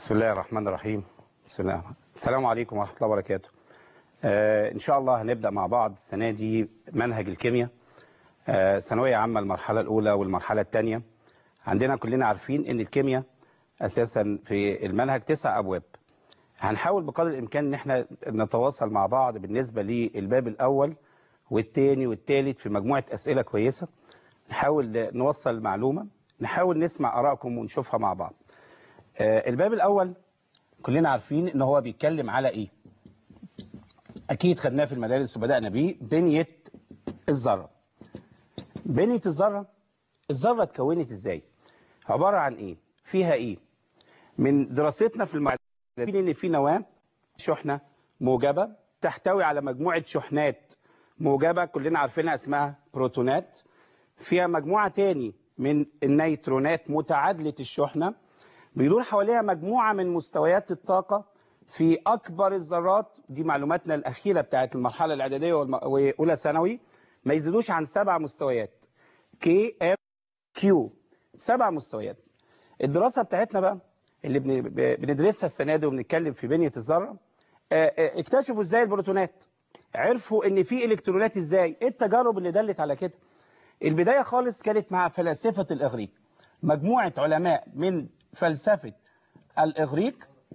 بسم الله الرحمن الرحيم بسم الله السلام عليكم ورحمة الله وبركاته آه إن شاء الله هنبدأ مع بعض السنة دي منهج الكيمياء آه ثانوية عامة المرحلة الأولى والمرحلة الثانية عندنا كلنا عارفين إن الكيمياء أساسا في المنهج تسع أبواب هنحاول بقدر الإمكان إن احنا نتواصل مع بعض بالنسبة للباب الأول والثاني والثالث في مجموعة أسئلة كويسة نحاول نوصل معلومة نحاول نسمع آرائكم ونشوفها مع بعض آه الباب الأول كلنا عارفين ان هو بيتكلم على ايه اكيد خدناه في المدارس وبدأنا بيه بنية الذرة بنية الذرة الذرة اتكونت ازاي عبارة عن ايه فيها ايه من دراستنا في المعلومات ان في نواة شحنة موجبة تحتوي على مجموعة شحنات موجبة كلنا عارفينها اسمها بروتونات فيها مجموعة تاني من النيترونات متعادلة الشحنة بيدور حواليها مجموعة من مستويات الطاقة في أكبر الذرات دي معلوماتنا الأخيرة بتاعت المرحلة الإعدادية وأولى ثانوي ما يزيدوش عن سبع مستويات كي ام كيو سبع مستويات الدراسة بتاعتنا بقى اللي بندرسها السنة دي وبنتكلم في بنية الذرة اكتشفوا ازاي البروتونات عرفوا ان في الكترونات ازاي ايه التجارب اللي دلت على كده البداية خالص كانت مع فلاسفة الإغريق مجموعة علماء من فلسفة الإغريق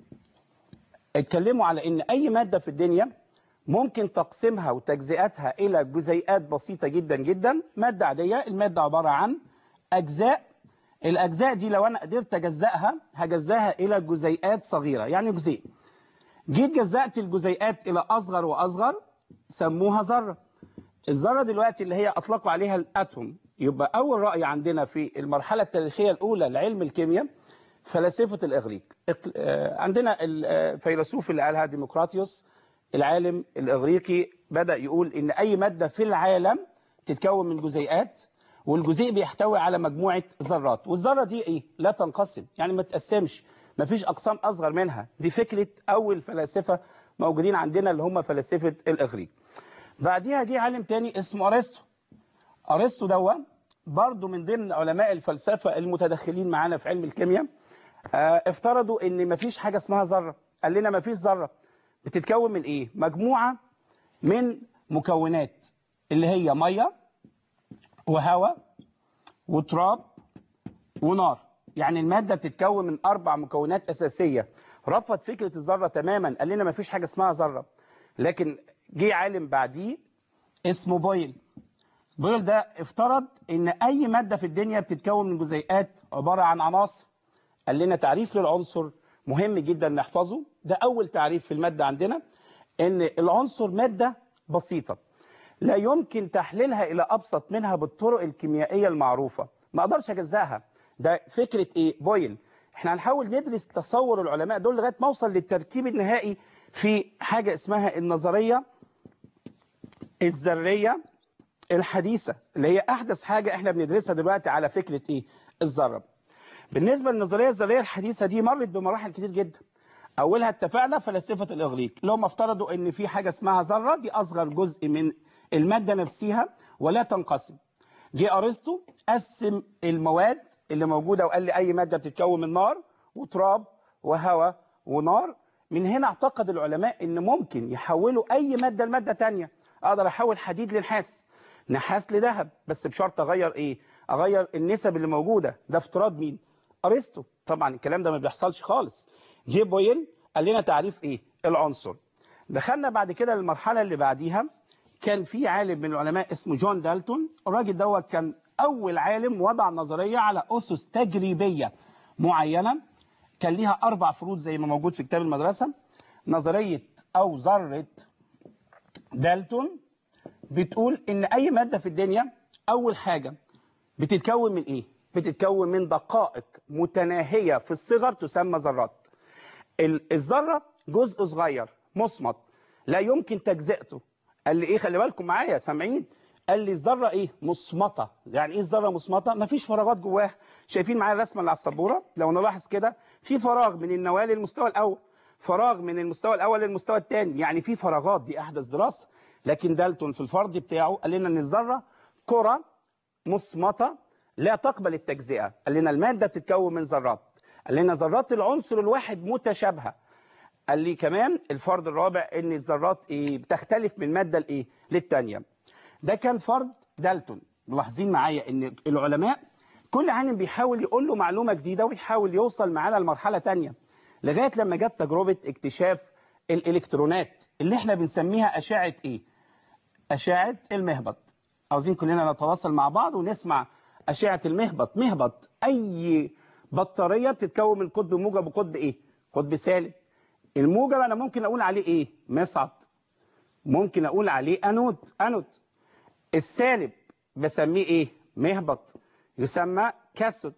اتكلموا على ان اي مادة في الدنيا ممكن تقسيمها وتجزئتها الى جزيئات بسيطة جدا جدا مادة عادية المادة عبارة عن اجزاء الاجزاء دي لو انا قدرت اجزأها هجزأها الى جزيئات صغيرة يعني جزيء جيت جزأت الجزيئات الى اصغر واصغر سموها ذرة الذرة دلوقتي اللي هي اطلقوا عليها الاتوم يبقى اول رأي عندنا في المرحلة التاريخية الاولى لعلم الكيمياء فلاسفة الإغريق عندنا الفيلسوف اللي قالها ديمقراطيوس العالم الإغريقي بدأ يقول إن أي مادة في العالم تتكون من جزيئات والجزيء بيحتوي على مجموعة ذرات والذرة دي إيه؟ لا تنقسم يعني ما تقسمش ما فيش أقسام أصغر منها دي فكرة أول فلاسفة موجودين عندنا اللي هم فلاسفة الإغريق بعديها جه عالم تاني اسمه أرسطو أرسطو دوا برضه من ضمن علماء الفلسفة المتدخلين معانا في علم الكيمياء افترضوا ان مفيش حاجة اسمها ذرة قال لنا مفيش ذرة بتتكون من ايه مجموعة من مكونات اللي هي مية وهواء وتراب ونار يعني المادة بتتكون من اربع مكونات اساسية رفض فكرة الذرة تماما قال لنا مفيش حاجة اسمها ذرة لكن جه عالم بعديه اسمه بويل بويل ده افترض ان اي مادة في الدنيا بتتكون من جزيئات عبارة عن عناصر قال لنا تعريف للعنصر مهم جدا نحفظه ده أول تعريف في المادة عندنا إن العنصر مادة بسيطة لا يمكن تحليلها إلى أبسط منها بالطرق الكيميائية المعروفة ما أقدرش أجزاها ده فكرة إيه بويل إحنا هنحاول ندرس تصور العلماء دول لغاية ما أوصل للتركيب النهائي في حاجة اسمها النظرية الذرية الحديثة اللي هي أحدث حاجة إحنا بندرسها دلوقتي على فكرة إيه الذرة بالنسبة للنظرية الذرية الحديثة دي مرت بمراحل كتير جدا أولها اتفقنا فلسفة الإغريق اللي هم افترضوا إن في حاجة اسمها ذرة دي أصغر جزء من المادة نفسها ولا تنقسم جه أرسطو قسم المواد اللي موجودة وقال لي أي مادة بتتكون من نار وتراب وهواء ونار من هنا اعتقد العلماء إن ممكن يحولوا أي مادة لمادة تانية أقدر أحول حديد لنحاس نحاس لذهب بس بشرط أغير إيه أغير النسب اللي موجودة ده افتراض مين ارسطو طبعا الكلام ده ما بيحصلش خالص جه بويل قال لنا تعريف ايه العنصر دخلنا بعد كده للمرحله اللي بعديها كان في عالم من العلماء اسمه جون دالتون الراجل دوت كان اول عالم وضع نظريه على اسس تجريبيه معينه كان ليها اربع فروض زي ما موجود في كتاب المدرسه نظريه او ذره دالتون بتقول ان اي ماده في الدنيا اول حاجه بتتكون من ايه بتتكون من دقائق متناهية في الصغر تسمى ذرات الذرة جزء صغير مصمت لا يمكن تجزئته قال لي ايه خلي بالكم معايا سامعين قال لي الذرة ايه مصمتة يعني ايه الذرة مصمتة مفيش فراغات جواها شايفين معايا الرسمة اللي على السبورة لو نلاحظ كده في فراغ من النواة للمستوى الاول فراغ من المستوى الاول للمستوى الثاني يعني في فراغات دي احدث دراسة لكن دالتون في الفرض بتاعه قال لنا ان الذرة كرة مصمتة لا تقبل التجزئة قال لنا المادة بتتكون من ذرات قال لنا ذرات العنصر الواحد متشابهه قال لي كمان الفرض الرابع ان الذرات ايه بتختلف من ماده لايه للثانيه ده كان فرض دالتون ملاحظين معايا ان العلماء كل عالم بيحاول يقول له معلومه جديده ويحاول يوصل معانا لمرحله ثانيه لغايه لما جت تجربه اكتشاف الالكترونات اللي احنا بنسميها اشعه ايه اشعه المهبط عاوزين كلنا نتواصل مع بعض ونسمع اشعه المهبط مهبط اي بطاريه بتتكون من قطب موجب وقطب ايه قطب سالب الموجب انا ممكن اقول عليه ايه مصعد ممكن اقول عليه انود انود السالب بسميه ايه مهبط يسمى كاثود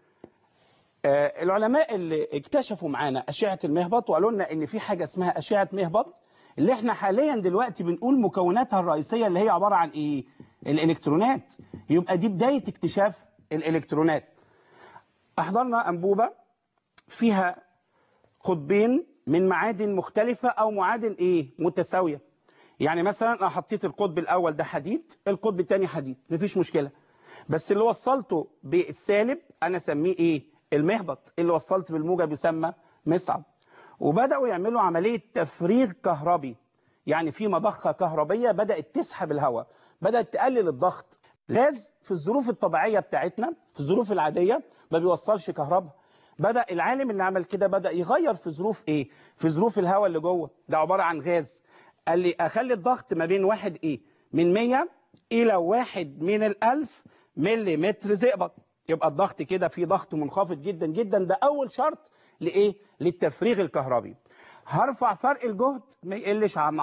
آه العلماء اللي اكتشفوا معانا اشعه المهبط وقالوا لنا ان في حاجه اسمها اشعه مهبط اللي احنا حاليا دلوقتي بنقول مكوناتها الرئيسيه اللي هي عباره عن ايه الالكترونات يبقى دي بدايه اكتشاف الالكترونات احضرنا انبوبه فيها قطبين من معادن مختلفه او معادن ايه متساويه يعني مثلا انا حطيت القطب الاول ده حديد القطب الثاني حديد مفيش مشكله بس اللي وصلته بالسالب انا اسميه ايه المهبط اللي وصلت بالموجب يسمى مصعد وبداوا يعملوا عمليه تفريغ كهربي يعني في مضخه كهربيه بدات تسحب الهواء بدات تقلل الضغط غاز في الظروف الطبيعيه بتاعتنا في الظروف العاديه ما بيوصلش كهرباء بدا العالم اللي عمل كده بدا يغير في ظروف ايه في ظروف الهواء اللي جوه ده عباره عن غاز قال لي اخلي الضغط ما بين واحد ايه من 100 الى واحد من الألف مليمتر زئبق يبقى الضغط كده في ضغط منخفض جدا جدا ده اول شرط لايه للتفريغ الكهربي هرفع فرق الجهد ما يقلش عن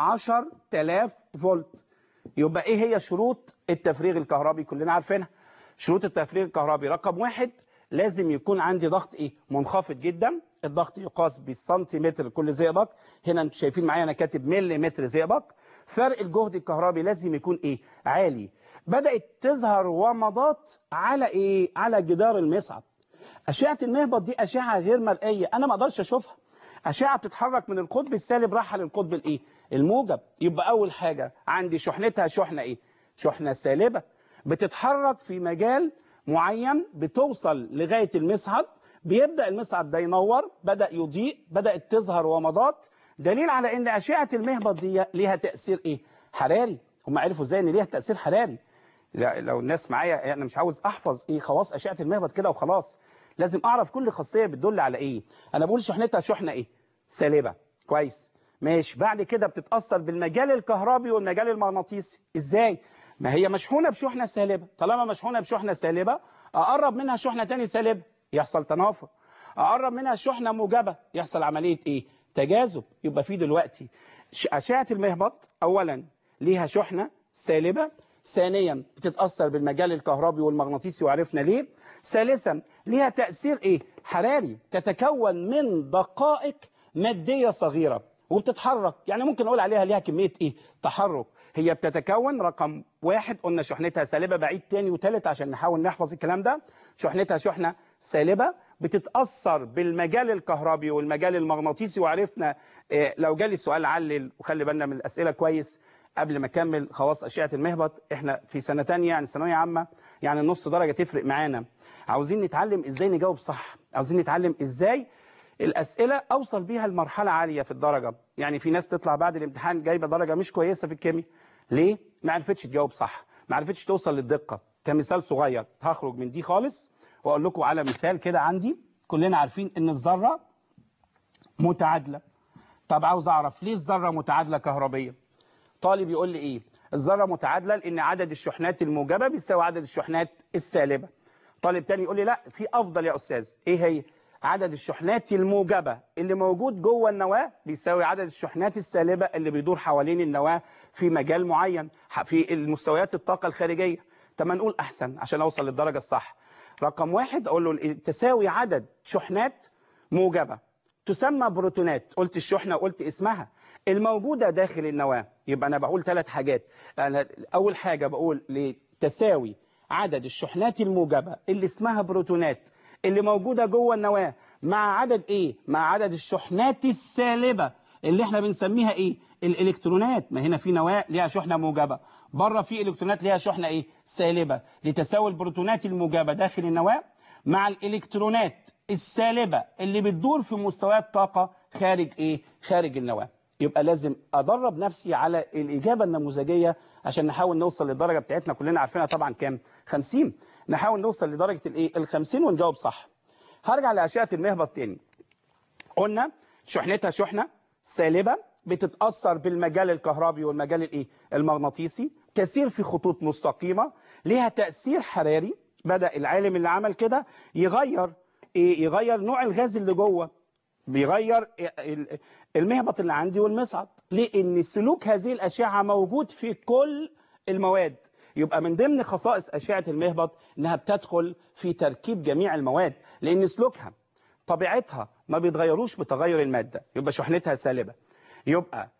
10000 فولت يبقى ايه هي شروط التفريغ الكهربي كلنا عارفينها شروط التفريغ الكهربي رقم واحد لازم يكون عندي ضغط ايه منخفض جدا الضغط يقاس بالسنتيمتر كل زئبق هنا انتم شايفين معايا انا كاتب مليمتر زئبق فرق الجهد الكهربي لازم يكون ايه عالي بدات تظهر ومضات على ايه على جدار المصعد اشعه المهبط دي اشعه غير مرئيه انا ما اقدرش اشوفها اشعه بتتحرك من القطب السالب رايحه للقطب الايه الموجب يبقى اول حاجه عندي شحنتها شحنه ايه شحنه سالبه بتتحرك في مجال معين بتوصل لغايه المصعد بيبدا المصعد ده ينور بدا يضيء بدات تظهر ومضات دليل على ان اشعه المهبط دي ليها تاثير ايه حراري هم عرفوا ازاي ان ليها تاثير حراري لو الناس معايا انا مش عاوز احفظ ايه خواص اشعه المهبط كده وخلاص لازم اعرف كل خاصيه بتدل على ايه انا بقول شحنتها شحنه ايه سالبه كويس ماشي بعد كده بتتاثر بالمجال الكهربي والمجال المغناطيسي ازاي ما هي مشحونه بشحنه سالبه طالما مشحونه بشحنه سالبه اقرب منها شحنه ثانيه سالبه يحصل تنافر اقرب منها شحنه موجبه يحصل عمليه ايه تجاذب يبقى في دلوقتي اشعه المهبط اولا ليها شحنه سالبه ثانيا بتتاثر بالمجال الكهربي والمغناطيسي وعرفنا ليه ثالثا ليها تاثير ايه حراري تتكون من دقائق ماديه صغيره وبتتحرك يعني ممكن اقول عليها ليها كميه ايه تحرك هي بتتكون رقم واحد قلنا شحنتها سالبه بعيد تاني وتالت عشان نحاول نحفظ الكلام ده شحنتها شحنه سالبه بتتاثر بالمجال الكهربي والمجال المغناطيسي وعرفنا إيه لو جالي سؤال علل وخلي بالنا من الاسئله كويس قبل ما اكمل خواص اشعه المهبط احنا في سنه ثانيه يعني ثانويه عامه يعني النص درجه تفرق معانا عاوزين نتعلم ازاي نجاوب صح عاوزين نتعلم ازاي الاسئله اوصل بيها لمرحله عاليه في الدرجه يعني في ناس تطلع بعد الامتحان جايبه درجه مش كويسه في الكيمياء ليه ما عرفتش تجاوب صح ما عرفتش توصل للدقه كمثال صغير هخرج من دي خالص واقول لكم على مثال كده عندي كلنا عارفين ان الذره متعادله طب عاوز اعرف ليه الذره متعادله كهربيه طالب يقول لي ايه الذره متعادله لان عدد الشحنات الموجبه بيساوي عدد الشحنات السالبه طالب تاني يقول لي لا في افضل يا استاذ ايه هي عدد الشحنات الموجبه اللي موجود جوه النواه بيساوي عدد الشحنات السالبه اللي بيدور حوالين النواه في مجال معين في المستويات الطاقه الخارجيه طب ما نقول احسن عشان اوصل للدرجه الصح رقم واحد اقول له تساوي عدد شحنات موجبه تسمى بروتونات قلت الشحنه وقلت اسمها الموجوده داخل النواه يبقى انا بقول ثلاث حاجات انا اول حاجه بقول لتساوي عدد الشحنات الموجبه اللي اسمها بروتونات اللي موجوده جوه النواه مع عدد ايه مع عدد الشحنات السالبه اللي احنا بنسميها ايه الالكترونات ما هنا في نواه ليها شحنه موجبه بره في الكترونات ليها شحنه ايه سالبه لتساوي البروتونات الموجبه داخل النواه مع الالكترونات السالبة اللي بتدور في مستويات طاقة خارج ايه خارج النواة يبقى لازم ادرب نفسي على الاجابة النموذجية عشان نحاول نوصل للدرجة بتاعتنا كلنا عارفينها طبعا كام 50 نحاول نوصل لدرجة الايه ال 50 ونجاوب صح هرجع لأشعة المهبط تاني قلنا شحنتها شحنة سالبة بتتأثر بالمجال الكهربي والمجال الايه المغناطيسي تسير في خطوط مستقيمة ليها تأثير حراري بدأ العالم اللي عمل كده يغير ايه يغير نوع الغاز اللي جوه بيغير المهبط اللي عندي والمصعد لان سلوك هذه الاشعه موجود في كل المواد يبقى من ضمن خصائص اشعه المهبط انها بتدخل في تركيب جميع المواد لان سلوكها طبيعتها ما بيتغيروش بتغير الماده يبقى شحنتها سالبه يبقى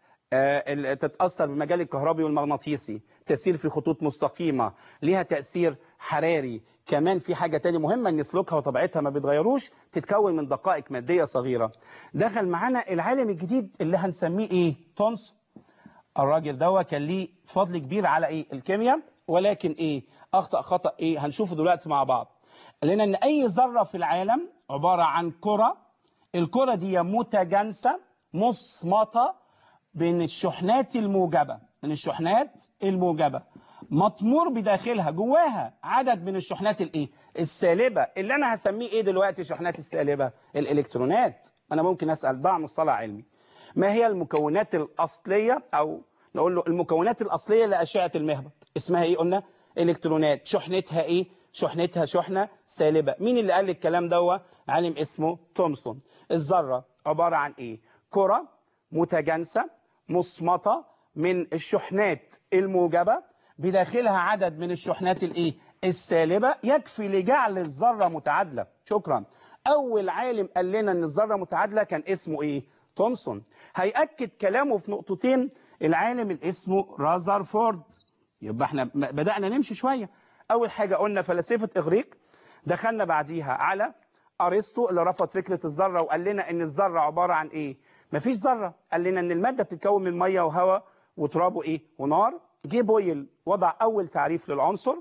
آه تتاثر بالمجال الكهربي والمغناطيسي تسير في خطوط مستقيمه ليها تاثير حراري كمان في حاجة تاني مهمة ان سلوكها وطبيعتها ما بيتغيروش تتكون من دقائق مادية صغيرة دخل معانا العالم الجديد اللي هنسميه ايه تونس الراجل ده كان ليه فضل كبير على ايه الكيمياء ولكن ايه اخطأ خطأ ايه هنشوفه دلوقتي مع بعض قال لنا ان اي ذرة في العالم عبارة عن كرة الكرة دي متجانسة مصمتة بين الشحنات الموجبة من الشحنات الموجبة مطمور بداخلها جواها عدد من الشحنات الايه السالبة اللي انا هسميه ايه دلوقتي شحنات السالبة الالكترونات انا ممكن اسال ضع مصطلح علمي ما هي المكونات الاصلية او نقول له المكونات الاصلية لاشعة المهبط اسمها ايه قلنا الكترونات شحنتها ايه شحنتها شحنة سالبة مين اللي قال الكلام ده عالم اسمه تومسون الذرة عبارة عن ايه كرة متجانسة مصمتة من الشحنات الموجبة بداخلها عدد من الشحنات الايه السالبة يكفي لجعل الذرة متعادلة شكرا اول عالم قال لنا ان الذرة متعادلة كان اسمه ايه تومسون هيأكد كلامه في نقطتين العالم اللي اسمه رازرفورد يبقى احنا بدأنا نمشي شوية اول حاجة قلنا فلسفة اغريق دخلنا بعديها على ارسطو اللي رفض فكرة الذرة وقال لنا ان الذرة عبارة عن ايه مفيش ذرة قال لنا ان المادة بتتكون من مية وهواء وتراب وايه ونار جه بويل وضع اول تعريف للعنصر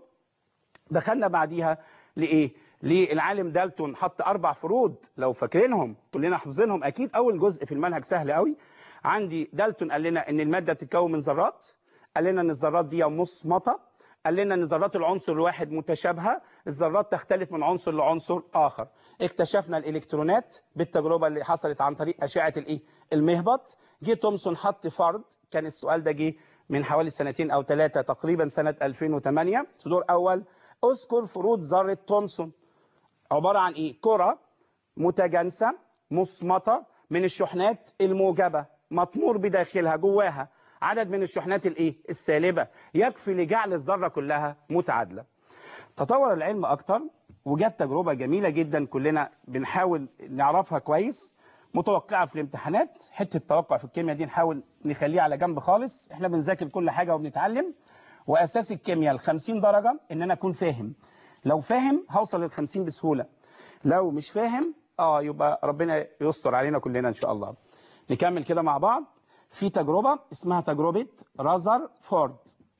دخلنا بعديها لايه للعالم دالتون حط اربع فروض لو فاكرينهم كلنا حافظينهم اكيد اول جزء في المنهج سهل قوي عندي دالتون قال لنا ان الماده بتتكون من ذرات قال لنا ان الذرات دي مصمته قال لنا ان ذرات العنصر الواحد متشابهه الذرات تختلف من عنصر لعنصر اخر اكتشفنا الالكترونات بالتجربه اللي حصلت عن طريق اشعه الايه المهبط جه تومسون حط فرض كان السؤال ده جه من حوالي سنتين او ثلاثه تقريبا سنه 2008 في دور اول اذكر فروض ذره تومسون عباره عن ايه كره متجانسه مصمته من الشحنات الموجبه مطمور بداخلها جواها عدد من الشحنات الايه السالبه يكفي لجعل الذره كلها متعادله تطور العلم اكتر وجت تجربه جميله جدا كلنا بنحاول نعرفها كويس متوقعه في الامتحانات حته التوقع في الكيمياء دي نحاول نخليها على جنب خالص احنا بنذاكر كل حاجه وبنتعلم واساس الكيمياء ال 50 درجه ان انا اكون فاهم لو فاهم هوصل لل 50 بسهوله لو مش فاهم اه يبقى ربنا يستر علينا كلنا ان شاء الله نكمل كده مع بعض في تجربة اسمها تجربة رازر فورد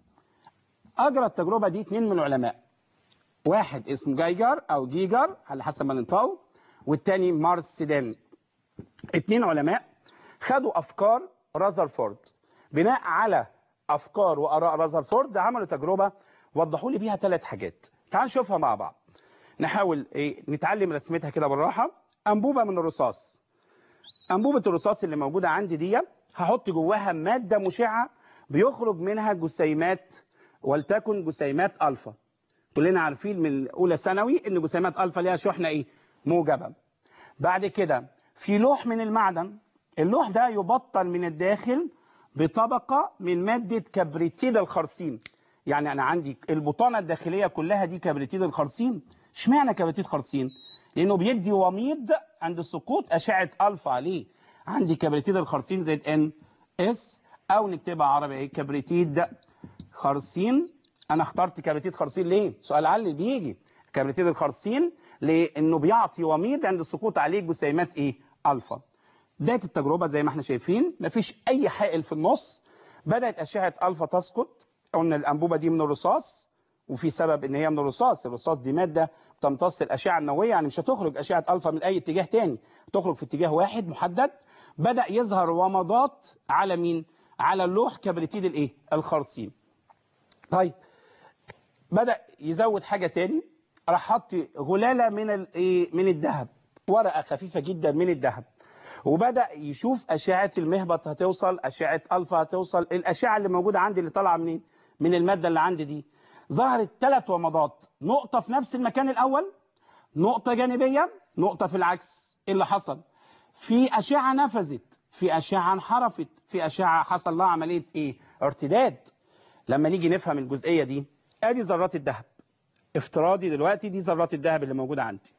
أجرى التجربة دي اتنين من العلماء واحد اسمه جايجر أو جيجر على حسب ما ننطقه والتاني مارس سيدان اتنين علماء خدوا أفكار رازر فورد بناء على أفكار وآراء رازر فورد عملوا تجربة وضحوا لي بيها ثلاث حاجات تعال نشوفها مع بعض نحاول ايه نتعلم رسمتها كده بالراحة أنبوبة من الرصاص أنبوبة الرصاص اللي موجودة عندي دي هحط جواها مادة مشعة بيخرج منها جسيمات ولتكن جسيمات ألفا كلنا عارفين من أولى ثانوي إن جسيمات ألفا ليها شحنة إيه؟ موجبة بعد كده في لوح من المعدن اللوح ده يبطل من الداخل بطبقة من مادة كبريتيد الخرسين يعني أنا عندي البطانة الداخلية كلها دي كبريتيد الخرسين اشمعنى كبريتيد خرسين؟ لأنه بيدي وميض عند السقوط أشعة ألفا عليه عندي كبريتيد الخرسين زائد ان اس او نكتبها عربي ايه كبريتيد خرسين انا اخترت كبريتيد خرسين ليه سؤال علي بيجي كبريتيد الخرسين لانه بيعطي وميض عند السقوط عليه جسيمات ايه الفا بدايه التجربه زي ما احنا شايفين مفيش اي حائل في النص بدات اشعه الفا تسقط قلنا الانبوبه دي من الرصاص وفي سبب ان هي من الرصاص الرصاص دي ماده تمتص الاشعه النوويه يعني مش هتخرج اشعه الفا من اي اتجاه تاني تخرج في اتجاه واحد محدد بدا يظهر ومضات على مين على اللوح كبريتيد الايه الخرسيم طيب بدا يزود حاجه تاني راح حط غلاله من الايه من الذهب ورقه خفيفه جدا من الذهب وبدا يشوف اشعه المهبط هتوصل اشعه الفا هتوصل الاشعه اللي موجوده عندي اللي طالعه منين من الماده اللي عندي دي ظهرت ثلاث ومضات نقطه في نفس المكان الاول نقطه جانبيه نقطه في العكس ايه اللي حصل في اشعه نفذت في اشعه انحرفت في اشعه حصل لها عمليه ايه ارتداد لما نيجي نفهم الجزئيه دي ادي ذرات الذهب افتراضي دلوقتي دي ذرات الذهب اللي موجوده عندي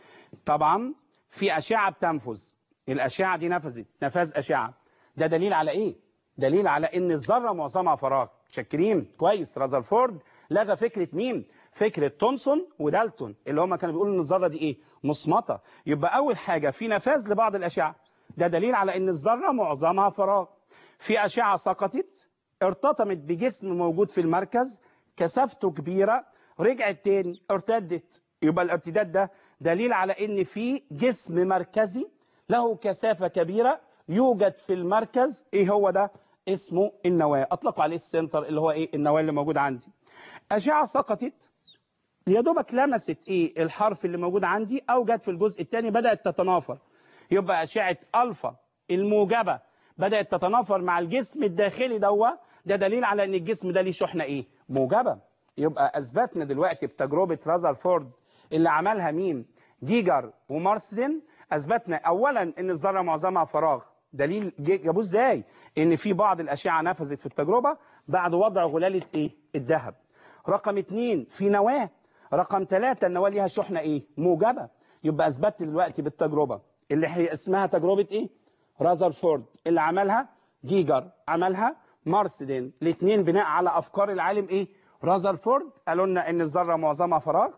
طبعا في اشعه بتنفذ الاشعه دي نفذت نفاذ اشعه ده دليل على ايه دليل على ان الذره معظمها فراغ شاكرين كويس رازرفورد لغى فكره مين فكره تومسون ودالتون اللي هم كانوا بيقولوا ان الذره دي ايه مصمته يبقى اول حاجه في نفاذ لبعض الاشعه ده دليل على ان الذره معظمها فراغ في اشعه سقطت ارتطمت بجسم موجود في المركز كثافته كبيره رجعت تاني ارتدت يبقى الارتداد ده دليل على ان في جسم مركزي له كثافه كبيره يوجد في المركز ايه هو ده اسمه النواه اطلقوا عليه السنتر اللي هو ايه النواه اللي موجود عندي اشعه سقطت يا دوبك لمست ايه الحرف اللي موجود عندي او جت في الجزء الثاني بدات تتنافر يبقى اشعه الفا الموجبه بدات تتنافر مع الجسم الداخلي دوا ده دليل على ان الجسم ده ليه شحنه ايه موجبه يبقى اثبتنا دلوقتي بتجربه رازرفورد اللي عملها مين جيجر ومارسلين اثبتنا اولا ان الذره معظمها فراغ دليل جابوه ازاي ان في بعض الاشعه نفذت في التجربه بعد وضع غلاله ايه الذهب رقم اتنين في نواه رقم ثلاثة النواه ليها شحنه ايه موجبه يبقى اثبتت دلوقتي بالتجربه اللي هي اسمها تجربه ايه رازرفورد اللي عملها جيجر عملها مارسدين الاثنين بناء على افكار العالم ايه رازرفورد قالوا لنا ان الذره معظمها فراغ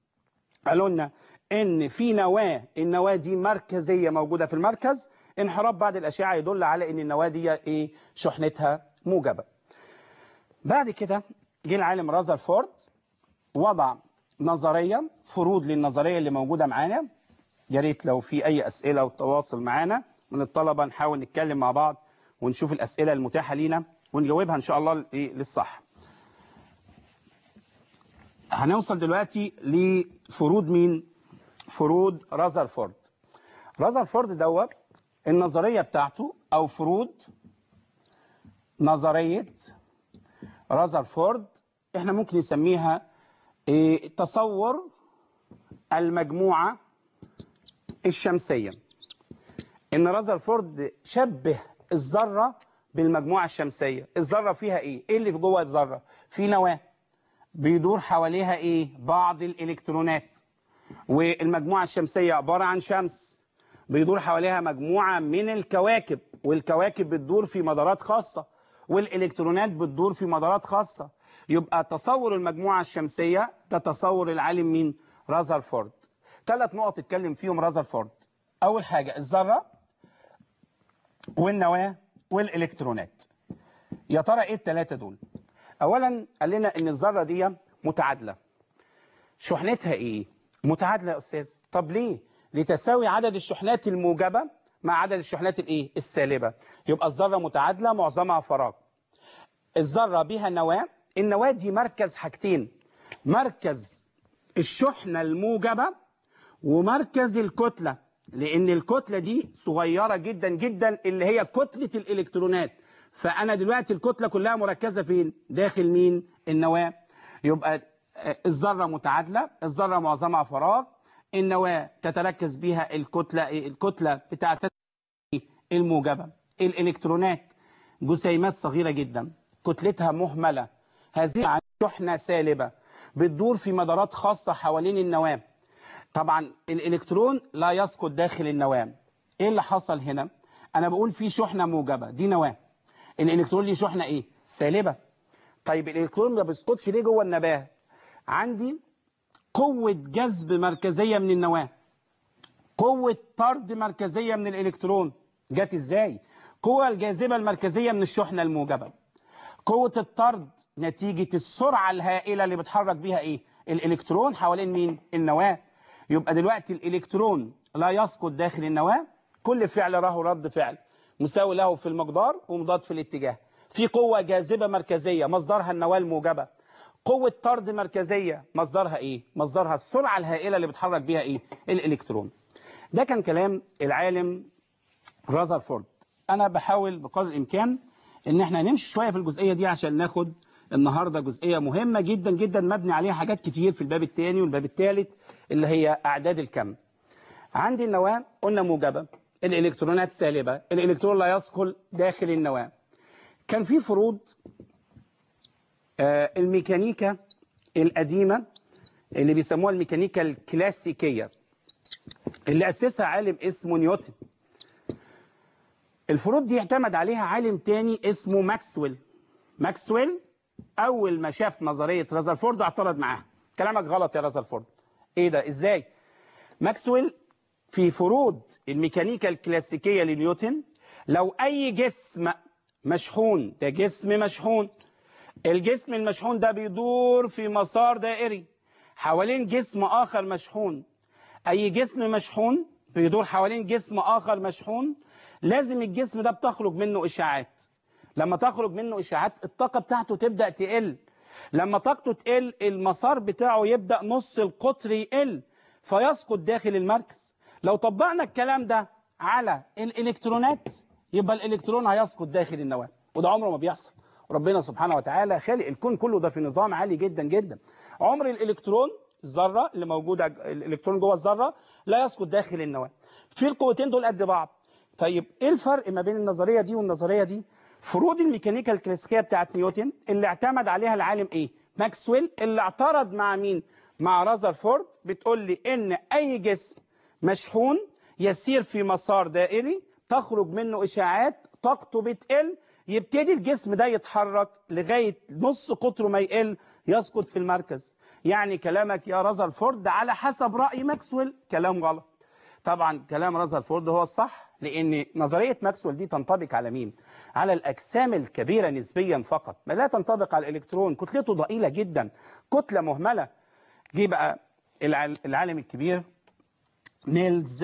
قالوا لنا ان في نواه النواه دي مركزيه موجوده في المركز انحراف بعد الاشعه يدل على ان النواه دي ايه شحنتها موجبه بعد كده جه العالم رازرفورد وضع نظريه فروض للنظريه اللي موجوده معانا يا ريت لو في اي اسئله وتواصل معانا من الطلبه نحاول نتكلم مع بعض ونشوف الاسئله المتاحه لينا ونجاوبها ان شاء الله للصح هنوصل دلوقتي لفروض مين فروض رازرفورد رازرفورد دوت النظريه بتاعته او فروض نظريه رازرفورد احنا ممكن نسميها إيه تصور المجموعه الشمسيه ان رازرفورد شبه الذره بالمجموعه الشمسيه الذره فيها ايه ايه اللي في جوه الذره في نواه بيدور حواليها ايه بعض الالكترونات والمجموعه الشمسيه عباره عن شمس بيدور حواليها مجموعه من الكواكب والكواكب بتدور في مدارات خاصه والالكترونات بتدور في مدارات خاصه يبقى تصور المجموعه الشمسيه ده تصور العالم مين رازرفورد ثلاث نقط اتكلم فيهم رازرفورد اول حاجه الذره والنواه والالكترونات يا ترى ايه الثلاثه دول اولا قال لنا ان الذره دي متعادله شحنتها ايه متعادله يا استاذ طب ليه لتساوي عدد الشحنات الموجبه مع عدد الشحنات الايه السالبه يبقى الذره متعادله معظمها فراغ الذره بها نواه النواه دي مركز حاجتين مركز الشحنه الموجبه ومركز الكتله لان الكتله دي صغيره جدا جدا اللي هي كتله الالكترونات فانا دلوقتي الكتله كلها مركزه فين داخل مين النواه يبقى الذره متعادله الذره معظمها فراغ النواه تتركز بها الكتله الكتله بتاعت الموجبه الالكترونات جسيمات صغيره جدا كتلتها مهمله هذه شحنه سالبه بتدور في مدارات خاصه حوالين النواه طبعا الالكترون لا يسقط داخل النواه ايه اللي حصل هنا انا بقول في شحنه موجبه دي نواه الالكترون ليه شحنه ايه سالبه طيب الالكترون ما بيسقطش ليه جوه النواه عندي قوه جذب مركزيه من النواه قوه طرد مركزيه من الالكترون جت ازاي قوه الجاذبه المركزيه من الشحنه الموجبه قوة الطرد نتيجة السرعة الهائلة اللي بتحرك بيها ايه الالكترون حوالين مين النواة يبقى دلوقتي الالكترون لا يسقط داخل النواة كل فعل له رد فعل مساوي له في المقدار ومضاد في الاتجاه في قوة جاذبة مركزية مصدرها النواة الموجبة قوة طرد مركزية مصدرها ايه مصدرها السرعة الهائلة اللي بتحرك بيها ايه الالكترون ده كان كلام العالم رازرفورد انا بحاول بقدر الامكان ان احنا نمشي شوية في الجزئية دي عشان ناخد النهاردة جزئية مهمة جدا جدا مبني عليها حاجات كتير في الباب الثاني والباب الثالث اللي هي اعداد الكم عندي النواة قلنا موجبة الالكترونات سالبة الالكترون لا يثقل داخل النواة كان في فروض آه الميكانيكا القديمة اللي بيسموها الميكانيكا الكلاسيكية اللي أسسها عالم اسمه نيوتن الفروض دي اعتمد عليها عالم تاني اسمه ماكسويل ماكسويل أول ما شاف نظرية رازرفورد اعترض معاها كلامك غلط يا رازرفورد ايه ده ازاي ماكسويل في فروض الميكانيكا الكلاسيكية لنيوتن لو أي جسم مشحون ده جسم مشحون الجسم المشحون ده بيدور في مسار دائري حوالين جسم آخر مشحون أي جسم مشحون بيدور حوالين جسم آخر مشحون لازم الجسم ده بتخرج منه إشاعات لما تخرج منه إشاعات الطاقة بتاعته تبدأ تقل لما طاقته تقل المسار بتاعه يبدأ نص القطر يقل فيسقط داخل المركز لو طبقنا الكلام ده على الإلكترونات يبقى الإلكترون هيسقط داخل النواة وده عمره ما بيحصل ربنا سبحانه وتعالى خالق الكون كله ده في نظام عالي جدا جدا عمر الإلكترون الذرة اللي موجودة الإلكترون جوه الذرة لا يسقط داخل النواة في القوتين دول قد بعض طيب ايه الفرق ما بين النظرية دي والنظرية دي فروض الميكانيكا الكلاسيكية بتاعت نيوتن اللي اعتمد عليها العالم ايه ماكسويل اللي اعترض مع مين مع رازرفورد بتقول لي ان اي جسم مشحون يسير في مسار دائري تخرج منه اشاعات طاقته بتقل يبتدي الجسم ده يتحرك لغاية نص قطره ما يقل يسقط في المركز يعني كلامك يا رازرفورد على حسب رأي ماكسويل كلام غلط طبعا كلام رازرفورد هو الصح لأن نظرية ماكسويل دي تنطبق على مين؟ على الأجسام الكبيرة نسبيا فقط ما لا تنطبق على الإلكترون كتلته ضئيلة جدا كتلة مهملة جه بقى العالم الكبير نيلز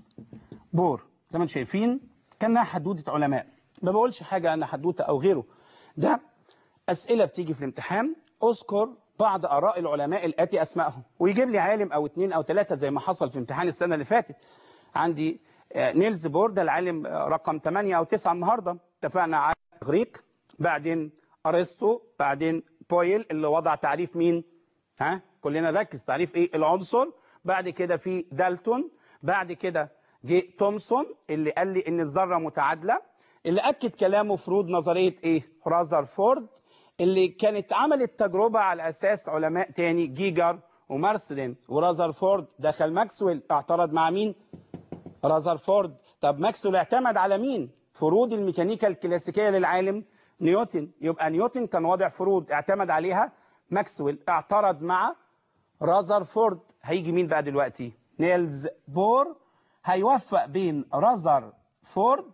بور زي ما انتم شايفين كانها حدوته علماء ما بقولش حاجه انا حدوته او غيره ده اسئله بتيجي في الامتحان اذكر بعض اراء العلماء الاتي اسمائهم ويجيب لي عالم او اثنين او ثلاثه زي ما حصل في امتحان السنه اللي فاتت عندي نيلز بور ده العالم رقم 8 او 9 النهارده اتفقنا على اغريق بعدين ارسطو بعدين بويل اللي وضع تعريف مين ها كلنا نركز تعريف ايه العنصر بعد كده في دالتون بعد كده جه تومسون اللي قال لي ان الذره متعادله اللي اكد كلامه فروض نظريه ايه رازرفورد اللي كانت عملت تجربه على اساس علماء تاني جيجر ومارسلين ورازرفورد دخل ماكسويل اعترض مع مين رازرفورد طب ماكسويل اعتمد على مين فروض الميكانيكا الكلاسيكيه للعالم نيوتن يبقى نيوتن كان واضع فروض اعتمد عليها ماكسويل اعترض مع رازرفورد هيجي مين بقى دلوقتي نيلز بور هيوفق بين رازرفورد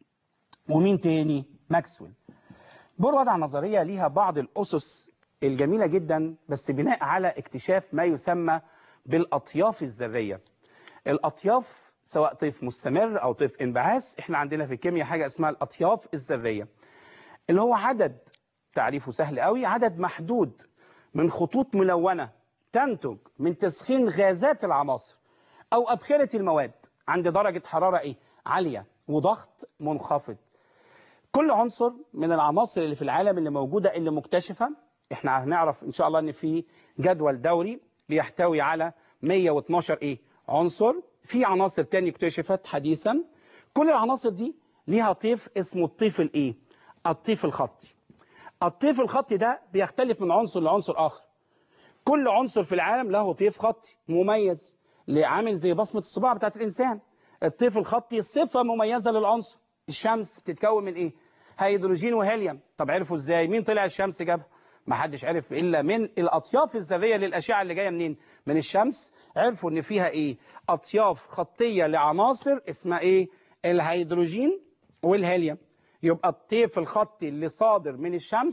ومين تاني ماكسويل بور وضع نظرية ليها بعض الأسس الجميلة جدا بس بناء على اكتشاف ما يسمى بالأطياف الذرية الأطياف سواء طيف مستمر أو طيف انبعاث احنا عندنا في الكيمياء حاجة اسمها الأطياف الذرية اللي هو عدد تعريفه سهل قوي عدد محدود من خطوط ملونة تنتج من تسخين غازات العناصر أو أبخرة المواد عند درجة حرارة إيه؟ عالية وضغط منخفض كل عنصر من العناصر اللي في العالم اللي موجودة اللي مكتشفة احنا هنعرف ان شاء الله ان في جدول دوري بيحتوي على 112 ايه عنصر في عناصر تاني اكتشفت حديثا كل العناصر دي ليها طيف اسمه الطيف الايه الطيف الخطي الطيف الخطي ده بيختلف من عنصر لعنصر اخر كل عنصر في العالم له طيف خطي مميز عامل زي بصمة الصباع بتاعت الإنسان الطيف الخطي صفة مميزة للعنصر الشمس بتتكون من إيه؟ هيدروجين وهيليوم طب عرفوا إزاي؟ مين طلع الشمس جابها؟ ما حدش عرف إلا من الأطياف الذرية للأشعة اللي جاية منين؟ من الشمس عرفوا إن فيها إيه؟ أطياف خطية لعناصر اسمها إيه؟ الهيدروجين والهيليوم يبقى الطيف الخطي اللي صادر من الشمس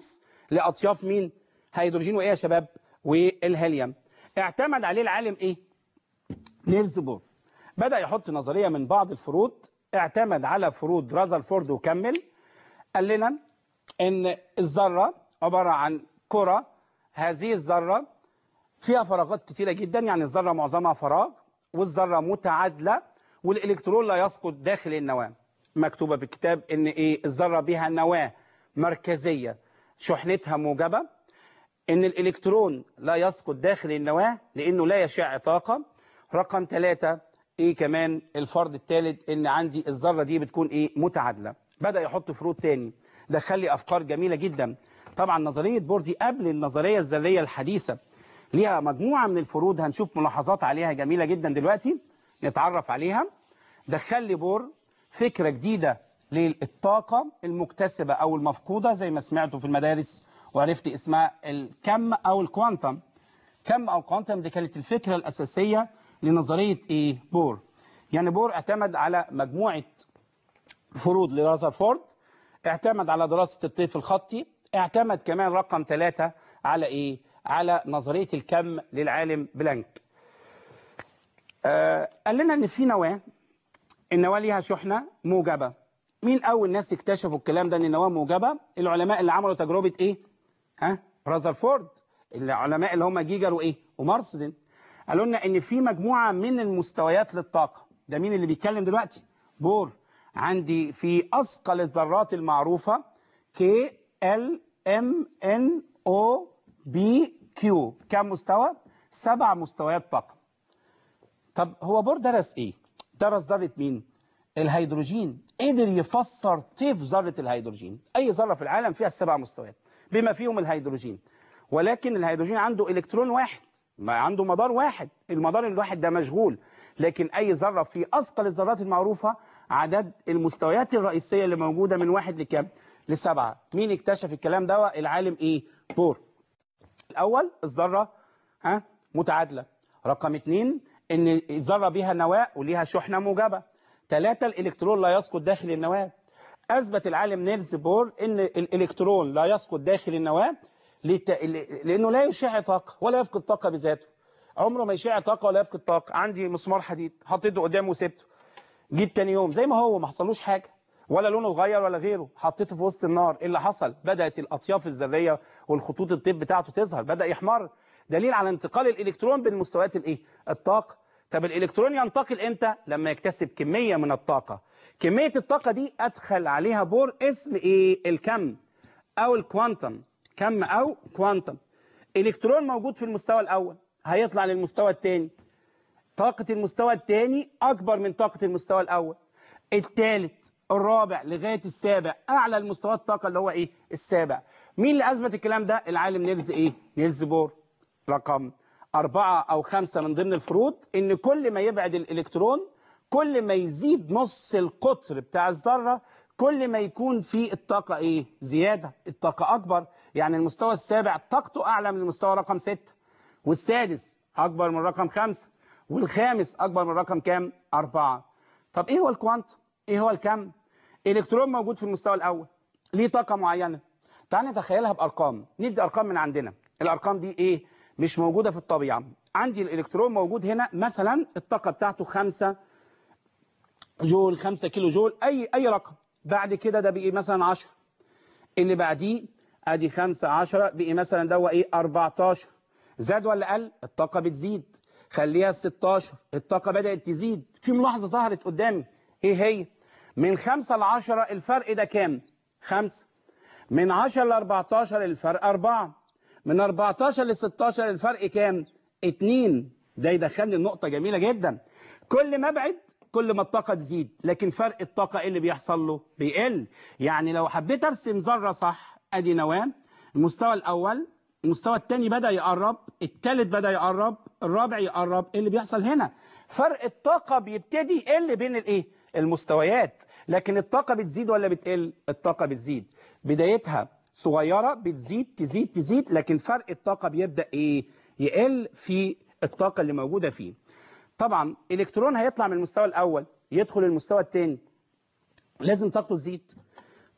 لاطياف مين هيدروجين وايه يا شباب والهيليوم اعتمد عليه العالم ايه نيلز بور بدا يحط نظريه من بعض الفروض اعتمد على فروض رازرفورد وكمل قال لنا ان الذره عباره عن كره هذه الذره فيها فراغات كثيره جدا يعني الذره معظمها فراغ والذره متعادله والالكترون لا يسقط داخل النواه مكتوبه في الكتاب ان ايه الذره بها نواه مركزيه شحنتها موجبه ان الالكترون لا يسقط داخل النواه لانه لا يشع طاقه رقم ثلاثة ايه كمان الفرض الثالث ان عندي الذره دي بتكون ايه متعادله بدا يحط فروض تاني دخل لي افكار جميله جدا طبعا نظريه بوردي قبل النظريه الذريه الحديثه ليها مجموعه من الفروض هنشوف ملاحظات عليها جميله جدا دلوقتي نتعرف عليها دخل لي بور فكره جديده للطاقه المكتسبه او المفقوده زي ما سمعتوا في المدارس وعرفت اسمها الكم او الكوانتم كم او كوانتم دي كانت الفكره الاساسيه لنظريه ايه بور يعني بور اعتمد على مجموعه فروض لرازرفورد اعتمد على دراسه الطيف الخطي اعتمد كمان رقم ثلاثة على ايه على نظريه الكم للعالم بلانك آه قال لنا ان في نواه النواه ليها شحنه موجبه مين اول ناس اكتشفوا الكلام ده ان النواه موجبه العلماء اللي عملوا تجربه ايه ها رازرفورد العلماء اللي هم جيجر وايه ومارسدن قالوا لنا ان في مجموعه من المستويات للطاقه ده مين اللي بيتكلم دلوقتي بور عندي في اثقل الذرات المعروفه كي ال ام ان او بي كيو كم مستوى سبع مستويات طاقه طب هو بور درس ايه درس ذره مين الهيدروجين قدر يفسر طيف ذره الهيدروجين اي ذره في العالم فيها السبع مستويات بما فيهم الهيدروجين ولكن الهيدروجين عنده الكترون واحد ما عنده مدار واحد المدار الواحد ده مشغول لكن اي ذره في اثقل الذرات المعروفه عدد المستويات الرئيسيه اللي موجوده من واحد لكام لسبعه مين اكتشف الكلام ده العالم ايه بور الاول الذره ها متعادله رقم اثنين ان الذره بها نواه وليها شحنه موجبه ثلاثه الالكترون لا يسقط داخل النواه اثبت العالم نيلز بور ان الالكترون لا يسقط داخل النواه لت... لانه لا يشع طاقه ولا يفقد طاقه بذاته عمره ما يشع طاقه ولا يفقد طاقه عندي مسمار حديد حطيته قدامه وسبته جيت تاني يوم زي ما هو ما حصلوش حاجه ولا لونه اتغير ولا غيره حطيته في وسط النار ايه اللي حصل بدات الاطياف الذريه والخطوط الطيب بتاعته تظهر بدا يحمر دليل على انتقال الالكترون بين مستويات الايه الطاقه طب الالكترون ينتقل امتى لما يكتسب كميه من الطاقه كميه الطاقه دي ادخل عليها بور اسم ايه الكم او الكوانتم كم او كوانتم الكترون موجود في المستوى الاول هيطلع للمستوى الثاني طاقه المستوى الثاني اكبر من طاقه المستوى الاول الثالث الرابع لغايه السابع اعلى المستويات الطاقه اللي هو ايه السابع مين اللي اثبت الكلام ده العالم نيلز ايه نيلز بور رقم أربعة أو خمسة من ضمن الفروض إن كل ما يبعد الإلكترون كل ما يزيد نص القطر بتاع الذرة كل ما يكون في الطاقة إيه زيادة الطاقة أكبر يعني المستوى السابع طاقته أعلى من المستوى رقم ستة والسادس أكبر من رقم خمسة والخامس أكبر من رقم كام أربعة طب إيه هو الكوانتم إيه هو الكم إلكترون موجود في المستوى الأول ليه طاقة معينة تعال نتخيلها بأرقام ندي أرقام من عندنا الأرقام دي إيه مش موجودة في الطبيعة عندي الإلكترون موجود هنا مثلا الطاقة بتاعته 5 جول 5 كيلو جول أي أي رقم بعد كده ده بقي مثلا 10 اللي بعديه ادي 5 10 بقي مثلا ده ايه 14 زاد ولا قل الطاقة بتزيد خليها 16 الطاقة بدأت تزيد في ملاحظة ظهرت قدامي ايه هي من 5 ل 10 الفرق ده كام 5 من 10 ل 14 الفرق 4 من 14 ل 16 الفرق كام 2 ده يدخلني النقطة جميلة جدا كل ما ابعد كل ما الطاقة تزيد لكن فرق الطاقة ايه اللي بيحصل له بيقل يعني لو حبيت ارسم ذرة صح ادي نواة المستوى الاول المستوى الثاني بدأ يقرب الثالث بدأ يقرب الرابع يقرب ايه اللي بيحصل هنا فرق الطاقة بيبتدي يقل بين الايه المستويات لكن الطاقة بتزيد ولا بتقل الطاقة بتزيد بدايتها صغيرة بتزيد تزيد تزيد لكن فرق الطاقة بيبدأ ايه يقل في الطاقة اللي موجودة فيه طبعا الكترون هيطلع من المستوى الاول يدخل المستوى الثاني لازم طاقته تزيد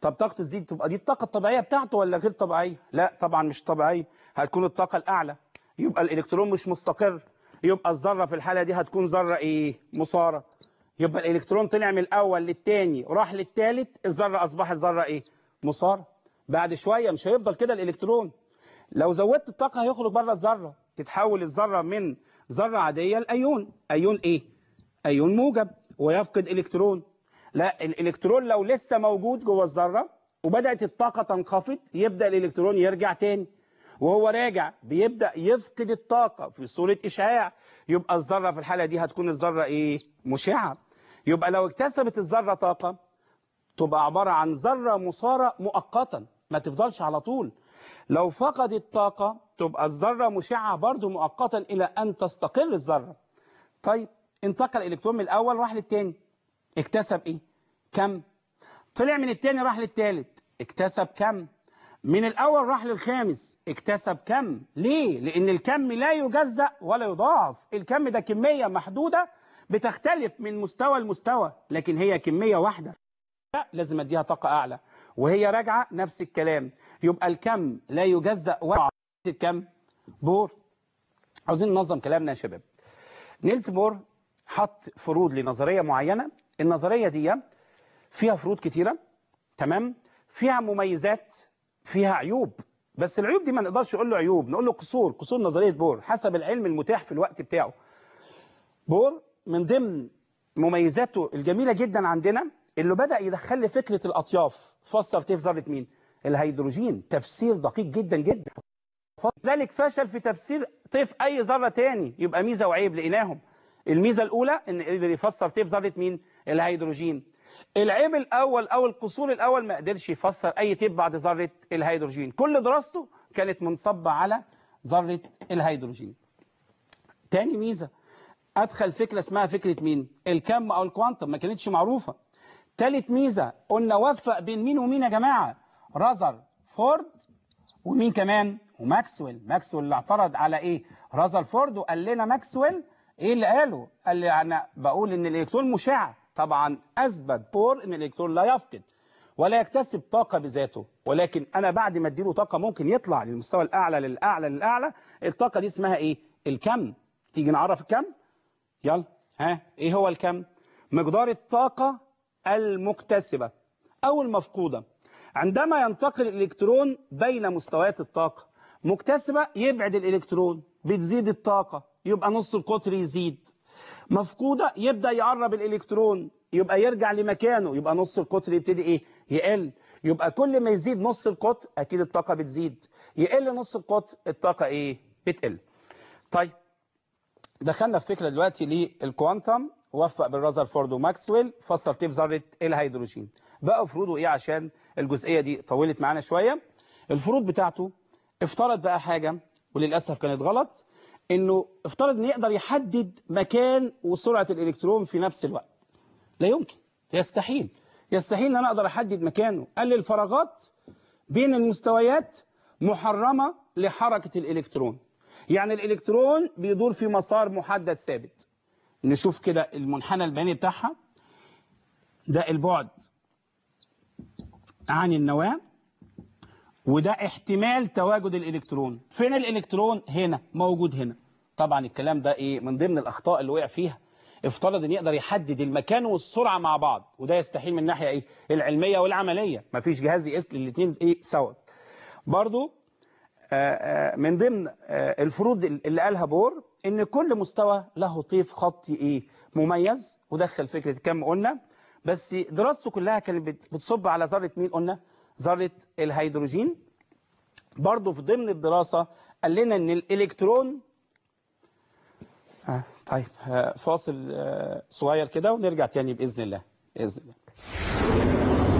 طب طاقته تزيد تبقى دي الطاقة الطبيعية بتاعته ولا غير طبيعية لا طبعا مش طبيعية هتكون الطاقة الأعلى يبقى الإلكترون مش مستقر يبقى الذرة في الحالة دي هتكون ذرة إيه مسارة يبقى الإلكترون طلع من الأول للتاني وراح للتالت الذرة أصبحت ذرة إيه مسارة بعد شوية مش هيفضل كده الإلكترون لو زودت الطاقة هيخرج بره الذرة تتحول الذرة من ذرة عادية لأيون أيون إيه أيون موجب ويفقد إلكترون لا الإلكترون لو لسه موجود جوه الذرة وبدأت الطاقة تنخفض يبدأ الإلكترون يرجع تاني وهو راجع بيبدأ يفقد الطاقة في صورة إشعاع يبقى الذرة في الحالة دي هتكون الذرة إيه مشعة يبقى لو اكتسبت الذرة طاقة تبقى عبارة عن ذرة مثارة مؤقتا ما تفضلش على طول لو فقدت طاقة تبقى الذرة مشعة برضو مؤقتا إلى أن تستقر الذرة طيب انتقل الإلكترون من الأول راح للتاني اكتسب إيه؟ كم؟ طلع من التاني راح للتالت اكتسب كم؟ من الأول راح للخامس اكتسب كم؟ ليه؟ لأن الكم لا يجزأ ولا يضاعف الكم ده كمية محدودة بتختلف من مستوى لمستوى لكن هي كمية واحدة لا لازم اديها طاقة أعلى وهي راجعة نفس الكلام يبقى الكم لا يجزأ ولا الكم بور عاوزين ننظم كلامنا يا شباب نيلز بور حط فروض لنظرية معينة النظرية دي فيها فروض كتيرة تمام فيها مميزات فيها عيوب بس العيوب دي ما نقدرش نقول له عيوب نقول له قصور قصور نظرية بور حسب العلم المتاح في الوقت بتاعه بور من ضمن مميزاته الجميلة جدا عندنا اللي بدأ يدخل لي فكرة الأطياف فسر طيف ذرة مين الهيدروجين تفسير دقيق جدا جدا ذلك فشل في تفسير طيف أي ذرة تاني يبقى ميزة وعيب لقيناهم الميزة الأولى إن قدر يفسر طيف ذرة مين الهيدروجين العيب الأول أو القصور الأول ما قدرش يفسر أي طيف بعد ذرة الهيدروجين كل دراسته كانت منصبة على ذرة الهيدروجين تاني ميزة أدخل فكرة اسمها فكرة مين الكم أو الكوانتم ما كانتش معروفة تالت ميزة قلنا وفق بين مين ومين يا جماعة رازر فورد ومين كمان وماكسويل ماكسويل اللي اعترض على ايه رازر فورد وقال لنا ماكسويل ايه اللي قاله قال لي انا بقول ان الالكترون مشع طبعا اثبت بور ان الالكترون لا يفقد ولا يكتسب طاقة بذاته ولكن انا بعد ما اديله طاقة ممكن يطلع للمستوى الاعلى للاعلى للاعلى الطاقة دي اسمها ايه الكم تيجي نعرف الكم يلا ها ايه هو الكم مقدار الطاقة المكتسبة او المفقودة عندما ينتقل الإلكترون بين مستويات الطاقة مكتسبة يبعد الإلكترون بتزيد الطاقة يبقى نص القطر يزيد مفقودة يبدأ يقرب الإلكترون يبقى يرجع لمكانه يبقى نص القطر يبتدي إيه يقل يبقى كل ما يزيد نص القطر أكيد الطاقة بتزيد يقل نص القطر الطاقة إيه بتقل طيب دخلنا في فكرة دلوقتي للكوانتم وفق بالرازرفورد وماكسويل فسر طيف ذرة الهيدروجين بقى فروضه ايه عشان الجزئية دي طولت معانا شوية الفروض بتاعته افترض بقى حاجة وللأسف كانت غلط انه افترض ان يقدر يحدد مكان وسرعة الالكترون في نفس الوقت لا يمكن يستحيل يستحيل ان انا اقدر احدد مكانه قال لي الفراغات بين المستويات محرمة لحركة الالكترون يعني الالكترون بيدور في مسار محدد ثابت نشوف كده المنحنى البياني بتاعها ده البعد عن النواة وده احتمال تواجد الإلكترون فين الإلكترون هنا موجود هنا طبعا الكلام ده إيه من ضمن الأخطاء اللي وقع فيها افترض ان يقدر يحدد المكان والسرعة مع بعض وده يستحيل من الناحية ايه العلمية والعملية مفيش جهاز يقيس الاثنين ايه سوا برضو آآ آآ من ضمن الفروض اللي قالها بور ان كل مستوى له طيف خطي ايه مميز ودخل فكرة كم قلنا بس دراسته كلها كانت بتصب على ذرة مين قلنا ذرة الهيدروجين برضو في ضمن الدراسة قال لنا ان الالكترون آه طيب آه فاصل آه صغير كده ونرجع تاني بإذن الله بإذن الله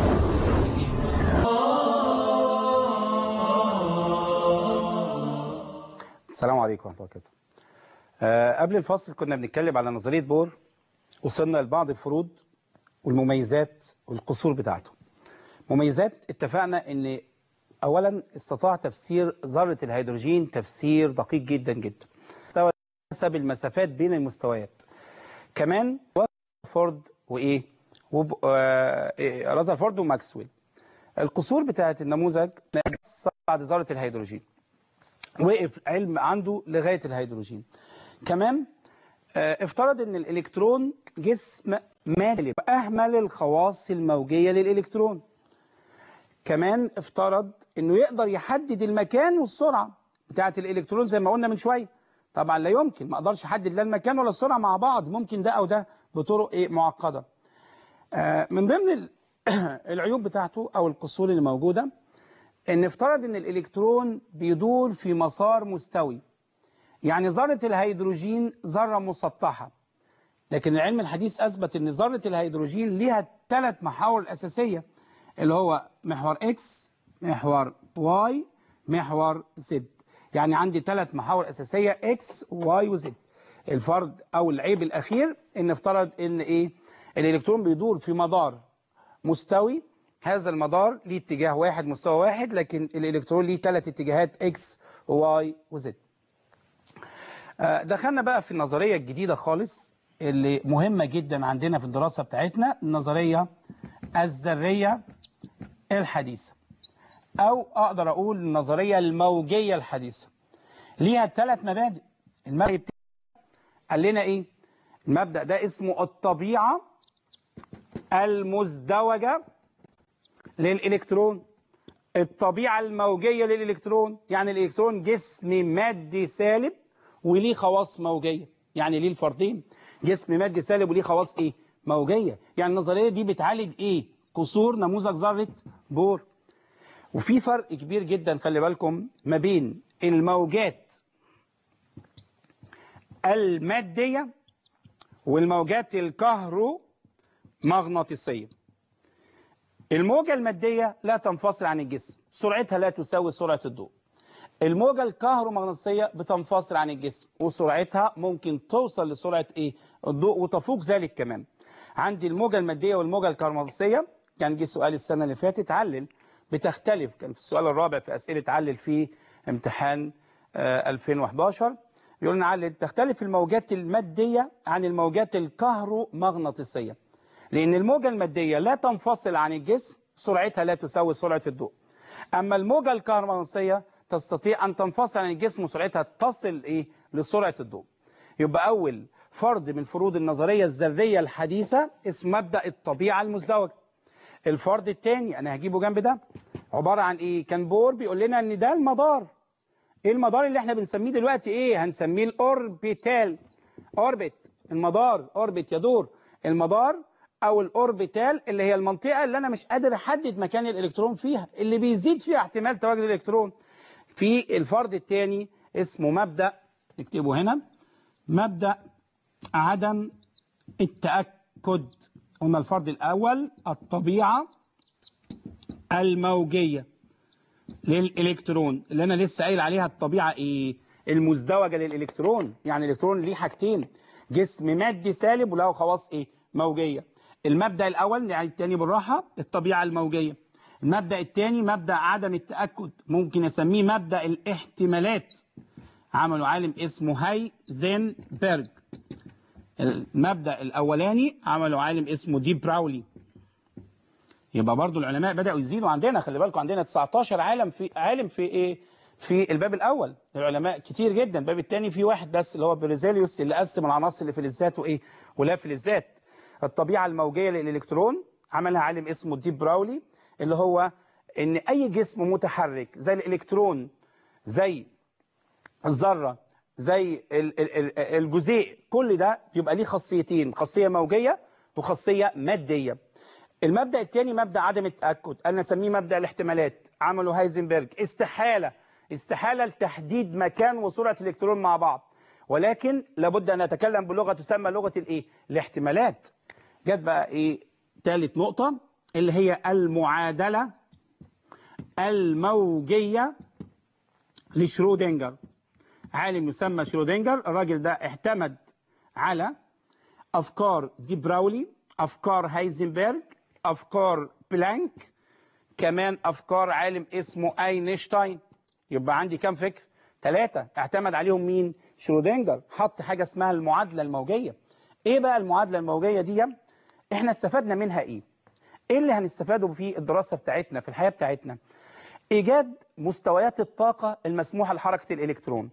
السلام عليكم ورحمة الله وبركاته قبل الفاصل كنا بنتكلم على نظرية بور وصلنا لبعض الفروض والمميزات والقصور بتاعته مميزات اتفقنا ان اولا استطاع تفسير ذرة الهيدروجين تفسير دقيق جدا جدا حسب المسافات بين المستويات كمان فورد وايه وب... آه... رازرفورد وماكسويل القصور بتاعت النموذج بعد ذره الهيدروجين وقف علم عنده لغايه الهيدروجين كمان افترض ان الالكترون جسم مادي اهمل الخواص الموجيه للالكترون كمان افترض انه يقدر يحدد المكان والسرعه بتاعه الالكترون زي ما قلنا من شويه طبعا لا يمكن ما اقدرش احدد لا المكان ولا السرعه مع بعض ممكن ده او ده بطرق ايه معقده من ضمن العيوب بتاعته او القصور اللي موجوده ان افترض ان الالكترون بيدور في مسار مستوي يعني ذره الهيدروجين ذره مسطحه لكن العلم الحديث اثبت ان ذره الهيدروجين ليها ثلاث محاور الاساسيه اللي هو محور اكس محور واي محور زد يعني عندي ثلاث محاور اساسيه اكس واي وزد الفرض او العيب الاخير ان افترض ان ايه الالكترون بيدور في مدار مستوي هذا المدار ليه اتجاه واحد مستوى واحد لكن الالكترون ليه ثلاث اتجاهات اكس وواي وزد دخلنا بقى في النظريه الجديده خالص اللي مهمه جدا عندنا في الدراسه بتاعتنا النظريه الذريه الحديثه او اقدر اقول النظريه الموجيه الحديثه ليها ثلاث مبادئ المبدأ قال لنا ايه المبدأ ده اسمه الطبيعة المزدوجة للإلكترون الطبيعة الموجية للإلكترون يعني الإلكترون جسم مادي سالب وليه خواص موجية يعني ليه الفردين جسم مادي سالب وليه خواص ايه موجية يعني النظرية دي بتعالج ايه قصور نموذج ذرة بور وفي فرق كبير جدا خلي بالكم ما بين الموجات المادية والموجات الكهرومغناطيسية الموجة المادية لا تنفصل عن الجسم سرعتها لا تساوي سرعة الضوء الموجة الكهرومغناطيسية بتنفصل عن الجسم وسرعتها ممكن توصل لسرعة ايه الضوء وتفوق ذلك كمان عندي الموجة المادية والموجة الكهرومغناطيسية كان جه سؤال السنة اللي فاتت علل بتختلف كان في السؤال الرابع في أسئلة علل في امتحان 2011 يقول لنا علل تختلف الموجات المادية عن الموجات الكهرومغناطيسية لأن الموجة المادية لا تنفصل عن الجسم سرعتها لا تساوي سرعة الضوء أما الموجة الكهرومغناطيسية تستطيع أن تنفصل عن الجسم وسرعتها تصل إيه لسرعة الضوء يبقى أول فرض من فروض النظرية الذرية الحديثة اسم مبدأ الطبيعة المزدوجة الفرض الثاني أنا هجيبه جنب ده عبارة عن إيه كان بور بيقول لنا إن ده المدار إيه المدار اللي إحنا بنسميه دلوقتي إيه هنسميه الأوربيتال أوربت المدار أوربت يدور المدار أو الأوربيتال اللي هي المنطقة اللي أنا مش قادر أحدد مكان الإلكترون فيها اللي بيزيد فيها احتمال تواجد الإلكترون في الفرض الثاني اسمه مبدأ نكتبه هنا مبدأ عدم التأكد قلنا الفرض الأول الطبيعة الموجية للإلكترون اللي أنا لسه قايل عليها الطبيعة إيه المزدوجة للإلكترون يعني الإلكترون ليه حاجتين جسم مادي سالب وله خواص إيه موجية المبدأ الأول يعني الثاني بالراحة الطبيعة الموجية المبدأ الثاني مبدأ عدم التأكد ممكن أسميه مبدأ الاحتمالات عملوا عالم اسمه هايزنبرج المبدأ الأولاني عملوا عالم اسمه دي براولي يبقى برضو العلماء بدأوا يزيدوا عندنا خلي بالكم عندنا 19 عالم في عالم في ايه في الباب الأول العلماء كتير جدا الباب الثاني في واحد بس اللي هو بريزيليوس اللي قسم العناصر اللي في الذات وايه ولا في الذات الطبيعة الموجية للإلكترون عملها عالم اسمه دي براولي اللي هو ان اي جسم متحرك زي الالكترون زي الذره زي الجزيء كل ده بيبقى ليه خاصيتين خاصيه موجيه وخاصيه ماديه المبدا الثاني مبدا عدم التاكد انا نسميه مبدا الاحتمالات عمله هايزنبرج استحاله استحاله لتحديد مكان وسرعه الالكترون مع بعض ولكن لابد ان نتكلم بلغه تسمى لغه الايه الاحتمالات جت بقى ايه ثالث نقطه اللي هي المعادلة الموجية لشرودنجر عالم يسمى شرودنجر الراجل ده اعتمد على أفكار دي براولي أفكار هايزنبرج أفكار بلانك كمان أفكار عالم اسمه أينشتاين يبقى عندي كام فكر ثلاثة اعتمد عليهم مين شرودنجر حط حاجة اسمها المعادلة الموجية ايه بقى المعادلة الموجية دي احنا استفدنا منها ايه ايه اللي هنستفاده في الدراسة بتاعتنا في الحياة بتاعتنا ايجاد مستويات الطاقة المسموحة لحركة الالكترون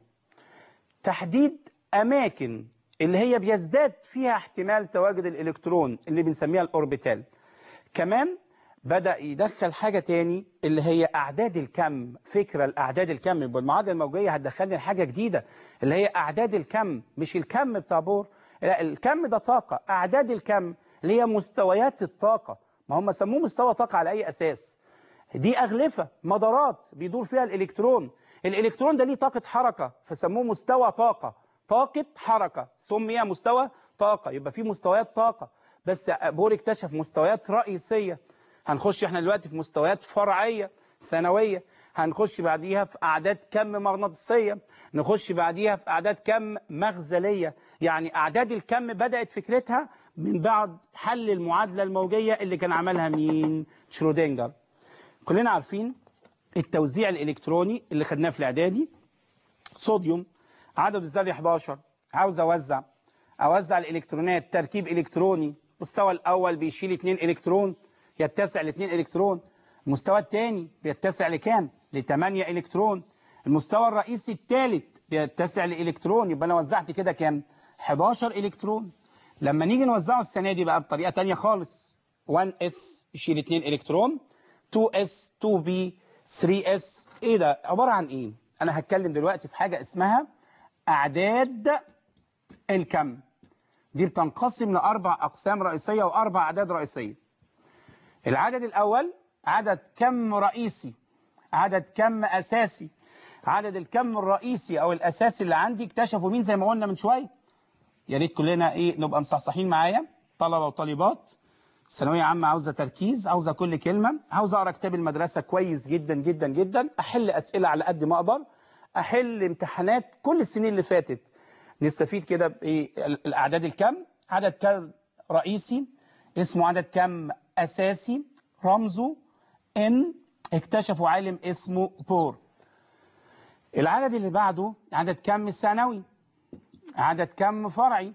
تحديد اماكن اللي هي بيزداد فيها احتمال تواجد الالكترون اللي بنسميها الاوربيتال كمان بدأ يدخل حاجة تاني اللي هي أعداد الكم فكرة الأعداد الكم بالمعادلة الموجية هتدخلني لحاجة جديدة اللي هي أعداد الكم مش الكم بتاع بور لا الكم ده طاقة أعداد الكم اللي هي مستويات الطاقة ما هم سموه مستوى طاقة على أي أساس دي أغلفة مدارات بيدور فيها الإلكترون الإلكترون ده ليه طاقة حركة فسموه مستوى طاقة طاقة حركة سمي مستوى طاقة يبقى في مستويات طاقة بس بور اكتشف مستويات رئيسية هنخش احنا دلوقتي في مستويات فرعية ثانوية هنخش بعديها في أعداد كم مغناطيسية نخش بعديها في أعداد كم مغزلية يعني أعداد الكم بدأت فكرتها من بعد حل المعادلة الموجية اللي كان عملها مين شرودنجر كلنا عارفين التوزيع الإلكتروني اللي خدناه في الإعدادي صوديوم عدد الذري 11 عاوز أوزع أوزع الإلكترونات تركيب إلكتروني المستوى الأول بيشيل 2 إلكترون يتسع ل 2 إلكترون المستوى الثاني بيتسع لكام؟ ل 8 إلكترون المستوى الرئيسي الثالث بيتسع لإلكترون يبقى أنا وزعت كده كام؟ 11 إلكترون لما نيجي نوزعه السنة دي بقى بطريقة تانية خالص 1s يشيل 2 إلكترون 2s 2b 3s إيه ده؟ عبارة عن إيه؟ أنا هتكلم دلوقتي في حاجة اسمها أعداد الكم دي بتنقسم لأربع أقسام رئيسية وأربع أعداد رئيسية العدد الأول عدد كم رئيسي عدد كم أساسي عدد الكم الرئيسي أو الأساسي اللي عندي اكتشفوا مين زي ما قلنا من شوية يا ريت كلنا إيه نبقى مصحصحين معايا طلبة وطالبات ثانوية عامة عاوزة تركيز عاوزة كل كلمة عاوزة أقرأ كتاب المدرسة كويس جدا جدا جدا أحل أسئلة على قد ما أقدر أحل امتحانات كل السنين اللي فاتت نستفيد كده بإيه الأعداد الكم عدد كم رئيسي اسمه عدد كم أساسي رمزه إن اكتشفوا عالم اسمه بور العدد اللي بعده عدد كم ثانوي عدد كم فرعي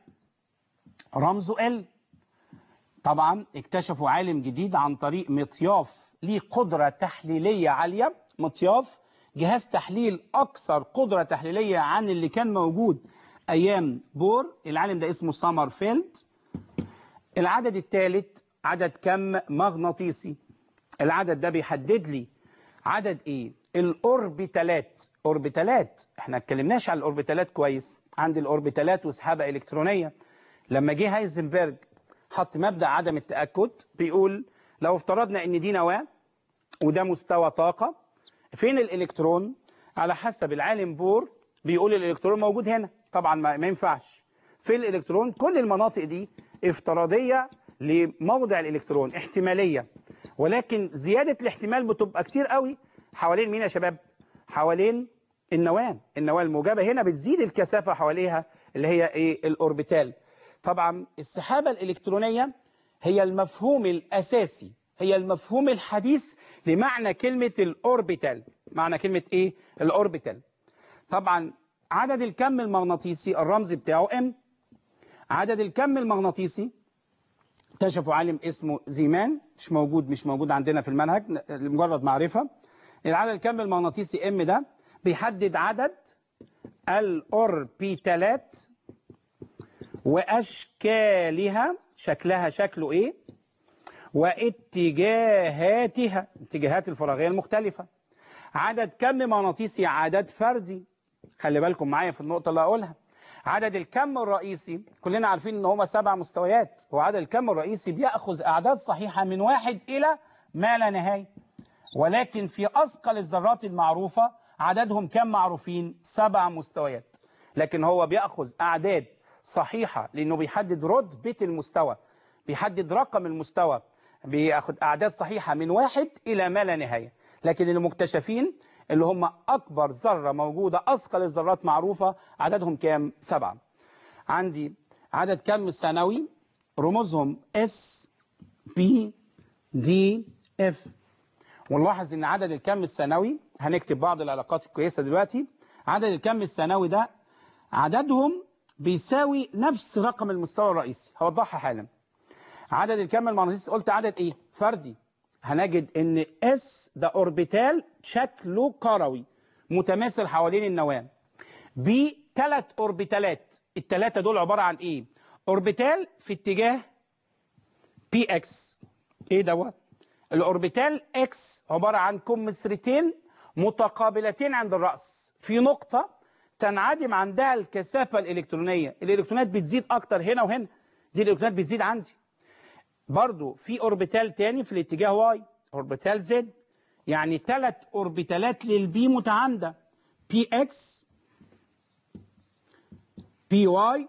رمزه ال طبعا اكتشفوا عالم جديد عن طريق مطياف ليه قدرة تحليلية عالية مطياف جهاز تحليل أكثر قدرة تحليلية عن اللي كان موجود أيام بور العالم ده اسمه سامرفيلد العدد الثالث عدد كم مغناطيسي العدد ده بيحدد لي عدد ايه الاوربيتالات اوربيتالات احنا اتكلمناش على الاوربيتالات كويس عندي الاوربيتالات وسحابه الكترونيه لما جه هايزنبرج حط مبدا عدم التاكد بيقول لو افترضنا ان دي نواه وده مستوى طاقه فين الالكترون على حسب العالم بور بيقول الالكترون موجود هنا طبعا ما ينفعش في الالكترون كل المناطق دي افتراضيه لموضع الالكترون احتماليه ولكن زياده الاحتمال بتبقى كتير قوي حوالين مين يا شباب حوالين النواه النواه الموجبه هنا بتزيد الكثافه حواليها اللي هي ايه الاوربيتال طبعا السحابه الالكترونيه هي المفهوم الاساسي هي المفهوم الحديث لمعنى كلمه الاوربيتال معنى كلمه ايه الاوربيتال طبعا عدد الكم المغناطيسي الرمز بتاعه ام عدد الكم المغناطيسي اكتشفوا عالم اسمه زيمان مش موجود مش موجود عندنا في المنهج لمجرد معرفة العدد الكم المغناطيسي ام ده بيحدد عدد الاوربيتالات واشكالها شكلها شكله ايه واتجاهاتها اتجاهات الفراغيه المختلفه عدد كم مغناطيسي عدد فردي خلي بالكم معايا في النقطه اللي هقولها عدد الكم الرئيسي كلنا عارفين ان هما سبع مستويات وعدد الكم الرئيسي بياخذ اعداد صحيحه من واحد الى ما لا نهايه ولكن في اثقل الذرات المعروفه عددهم كم معروفين سبع مستويات لكن هو بياخذ اعداد صحيحه لانه بيحدد رتبه المستوى بيحدد رقم المستوى بياخذ اعداد صحيحه من واحد الى ما لا نهايه لكن المكتشفين اللي هم أكبر ذرة موجودة أثقل الذرات معروفة عددهم كام؟ سبعة عندي عدد كم ثانوي رموزهم S B D F ونلاحظ ان عدد الكم الثانوي هنكتب بعض العلاقات الكويسة دلوقتي عدد الكم الثانوي ده عددهم بيساوي نفس رقم المستوى الرئيسي هوضحها حالا عدد الكم المغناطيسي قلت عدد ايه فردي هنجد ان اس ده اوربيتال شكله كروي متماثل حوالين النواه بي ثلاث اوربيتالات الثلاثه دول عباره عن ايه اوربيتال في اتجاه بي اكس ايه دوت الاوربيتال اكس عباره عن كمثرتين متقابلتين عند الراس في نقطه تنعدم عندها الكثافه الالكترونيه الالكترونات بتزيد اكتر هنا وهنا دي الالكترونات بتزيد عندي برضو في اوربيتال تاني في الاتجاه واي اوربيتال زد يعني ثلاث اوربيتالات للبي متعامده بي اكس بي واي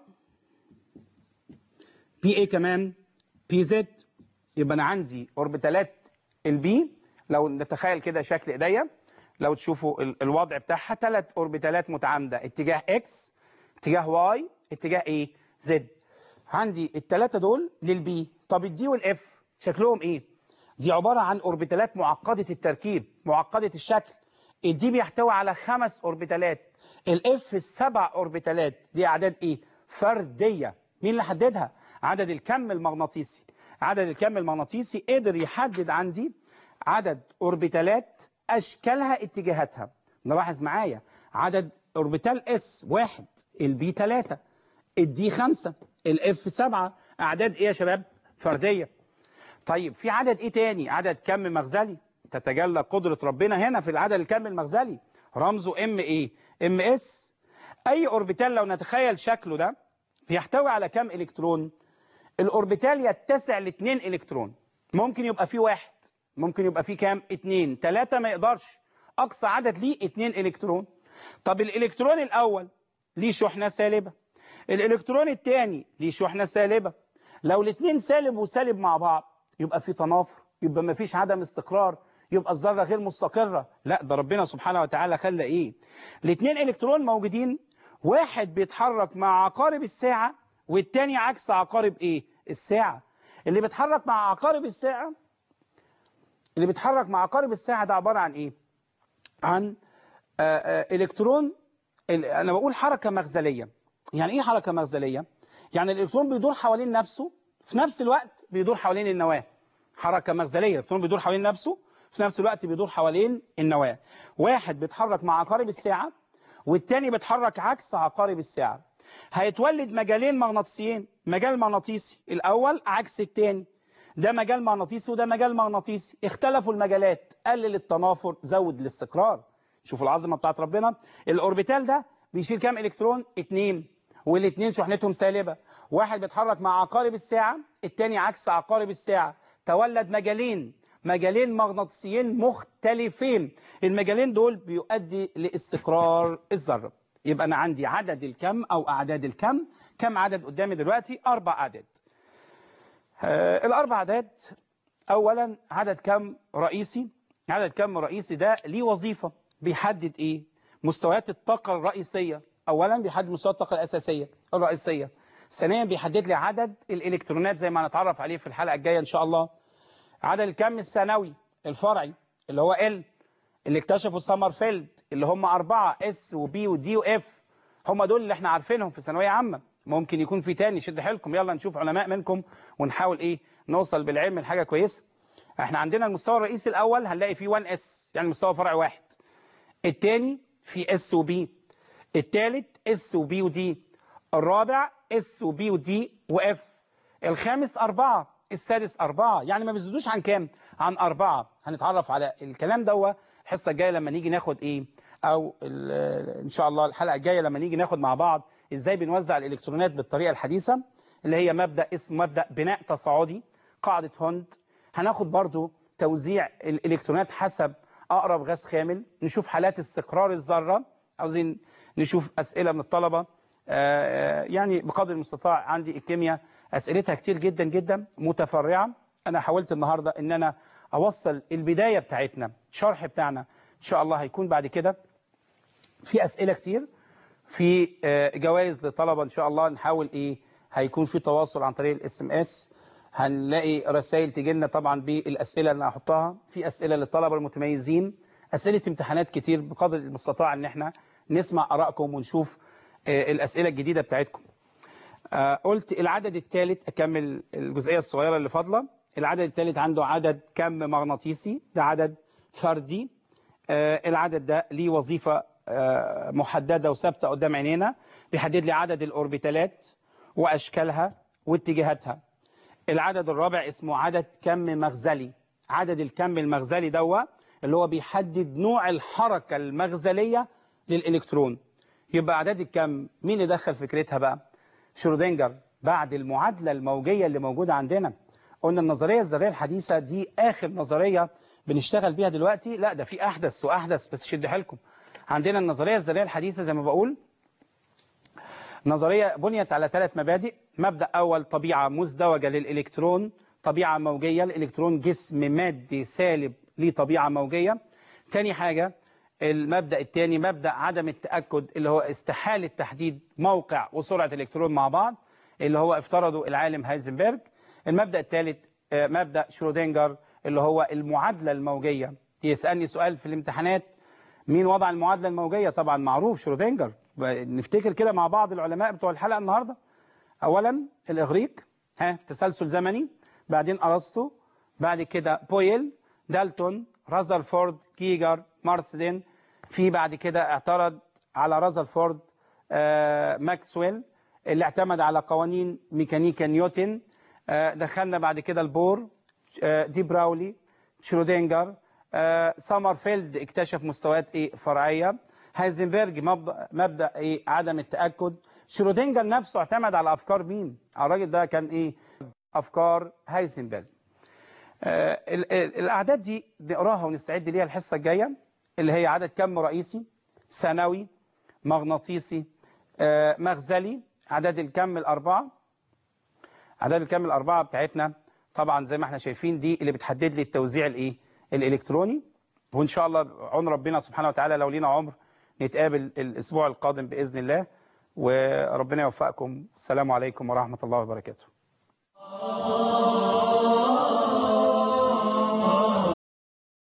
بي ايه كمان بي زد يبقى انا عندي اوربيتالات البي لو نتخيل كده شكل ايديا لو تشوفوا ال- الوضع بتاعها ثلاث اوربيتالات متعامده اتجاه اكس اتجاه واي اتجاه ايه زد عندي الثلاثه دول للبي طب الدي والاف شكلهم ايه دي عباره عن اوربيتالات معقده التركيب معقده الشكل الدي بيحتوي على خمس اوربيتالات الاف السبع اوربيتالات دي اعداد ايه فرديه مين اللي حددها عدد الكم المغناطيسي عدد الكم المغناطيسي قدر يحدد عندي عدد اوربيتالات اشكالها اتجاهاتها نلاحظ معايا عدد اوربيتال اس واحد البي 3 الدي 5 الاف 7 اعداد ايه يا شباب فرديه طيب في عدد ايه تاني عدد كم مغزلي تتجلى قدرة ربنا هنا في العدد الكم المغزلي رمزه ام ايه ام اس اي اوربيتال لو نتخيل شكله ده بيحتوي على كم الكترون الاوربيتال يتسع لاثنين الكترون ممكن يبقى فيه واحد ممكن يبقى فيه كام اتنين تلاتة ما يقدرش اقصى عدد ليه اتنين الكترون طب الالكترون الاول ليه شحنة سالبة الالكترون الثاني ليه شحنة سالبة لو الاثنين سالب وسالب مع بعض يبقى في تنافر يبقى ما فيش عدم استقرار يبقى الذره غير مستقره لا ده ربنا سبحانه وتعالى خلى ايه الاثنين الكترون موجودين واحد بيتحرك مع عقارب الساعه والتاني عكس عقارب ايه الساعه اللي بيتحرك مع عقارب الساعه اللي بيتحرك مع عقارب الساعه ده عباره عن ايه عن آآ آآ الكترون انا بقول حركه مغزليه يعني ايه حركه مغزليه يعني الالكترون بيدور حوالين نفسه في نفس الوقت بيدور حوالين النواه حركه مغزليه الالكترون بيدور حوالين نفسه في نفس الوقت بيدور حوالين النواه واحد بيتحرك مع عقارب الساعه والتاني بيتحرك عكس عقارب الساعه هيتولد مجالين مغناطيسيين مجال مغناطيسي الاول عكس التاني ده مجال مغناطيسي وده مجال مغناطيسي اختلفوا المجالات قلل التنافر زود الاستقرار شوفوا العظمه بتاعت ربنا الاوربيتال ده بيشيل كام الكترون اتنين والاثنين شحنتهم سالبه واحد بيتحرك مع عقارب الساعه الثاني عكس عقارب الساعه تولد مجالين مجالين مغناطيسيين مختلفين المجالين دول بيؤدي لاستقرار الذره يبقى انا عندي عدد الكم او اعداد الكم كم عدد قدامي دلوقتي اربع اعداد آه الاربع اعداد اولا عدد كم رئيسي عدد كم رئيسي ده ليه وظيفه بيحدد ايه مستويات الطاقه الرئيسيه اولا بيحدد مستوى الطاقه الاساسيه الرئيسيه ثانيا بيحدد لي عدد الالكترونات زي ما هنتعرف عليه في الحلقه الجايه ان شاء الله عدد الكم الثانوي الفرعي اللي هو ال اللي اكتشفوا سمرفيلد اللي هم أربعة اس وبي ودي واف هم دول اللي احنا عارفينهم في ثانويه عامه ممكن يكون في تاني شد حيلكم يلا نشوف علماء منكم ونحاول ايه نوصل بالعلم لحاجه كويسه احنا عندنا المستوى الرئيسي الاول هنلاقي فيه 1 اس يعني مستوى فرع واحد الثاني في اس وبي الثالث اس وبي ودي الرابع اس وبي ودي واف الخامس أربعة السادس أربعة يعني ما بيزيدوش عن كام عن أربعة هنتعرف على الكلام دوا الحصة الجاية لما نيجي ناخد إيه أو إن شاء الله الحلقة الجاية لما نيجي ناخد مع بعض إزاي بنوزع الإلكترونات بالطريقة الحديثة اللي هي مبدأ اسم مبدأ بناء تصاعدي قاعدة هوند هناخد برضو توزيع الإلكترونات حسب أقرب غاز خامل نشوف حالات استقرار الذرة عاوزين نشوف أسئلة من الطلبة يعني بقدر المستطاع عندي الكيمياء أسئلتها كتير جدا جدا متفرعة أنا حاولت النهاردة أن أنا أوصل البداية بتاعتنا الشرح بتاعنا إن شاء الله هيكون بعد كده في أسئلة كتير في جوائز لطلبة إن شاء الله نحاول إيه هيكون في تواصل عن طريق الاس ام اس هنلاقي رسائل تيجي لنا طبعا بالأسئلة اللي هحطها في أسئلة للطلبة المتميزين أسئلة امتحانات كتير بقدر المستطاع ان احنا نسمع آرائكم ونشوف الأسئلة الجديدة بتاعتكم آه قلت العدد الثالث أكمل الجزئية الصغيرة اللي فاضلة العدد الثالث عنده عدد كم مغناطيسي ده عدد فردي آه العدد ده ليه وظيفة آه محددة وثابتة قدام عينينا بيحدد لي عدد الأوربيتالات وأشكالها واتجاهاتها العدد الرابع اسمه عدد كم مغزلي عدد الكم المغزلي دوا اللي هو بيحدد نوع الحركة المغزلية للإلكترون يبقى أعداد الكم مين اللي دخل فكرتها بقى شرودنجر بعد المعادلة الموجية اللي موجودة عندنا قلنا النظرية الذرية الحديثة دي آخر نظرية بنشتغل بيها دلوقتي لا ده في أحدث وأحدث بس شد حيلكم عندنا النظرية الذرية الحديثة زي ما بقول نظرية بنيت على ثلاث مبادئ مبدأ أول طبيعة مزدوجة للإلكترون طبيعة موجية الإلكترون جسم مادي سالب ليه طبيعة موجية تاني حاجة المبدأ الثاني مبدأ عدم التأكد اللي هو استحالة تحديد موقع وسرعة الإلكترون مع بعض اللي هو افترضه العالم هايزنبرج المبدأ الثالث مبدأ شرودنجر اللي هو المعادلة الموجية يسألني سؤال في الامتحانات مين وضع المعادلة الموجية طبعا معروف شرودنجر نفتكر كده مع بعض العلماء بتوع الحلقة النهاردة أولا الإغريق ها تسلسل زمني بعدين أرسطو بعد كده بويل دالتون رازرفورد كيجر مارسلين في بعد كده اعترض على رازرفورد آه ماكسويل اللي اعتمد على قوانين ميكانيكا نيوتن آه دخلنا بعد كده البور آه دي براولي شرودنجر سامرفيلد اكتشف مستويات ايه فرعيه هايزنبرج مبدأ, مبدأ ايه عدم التأكد شرودنجر نفسه اعتمد على افكار مين الراجل ده كان ايه افكار هايزنبرج آه الاعداد دي نقراها ونستعد ليها الحصه الجايه اللي هي عدد كم رئيسي ثانوي مغناطيسي آه مغزلي عدد الكم الاربعه عدد الكم الاربعه بتاعتنا طبعا زي ما احنا شايفين دي اللي بتحدد لي التوزيع الايه الالكتروني وان شاء الله عون ربنا سبحانه وتعالى لو لينا عمر نتقابل الاسبوع القادم باذن الله وربنا يوفقكم السلام عليكم ورحمه الله وبركاته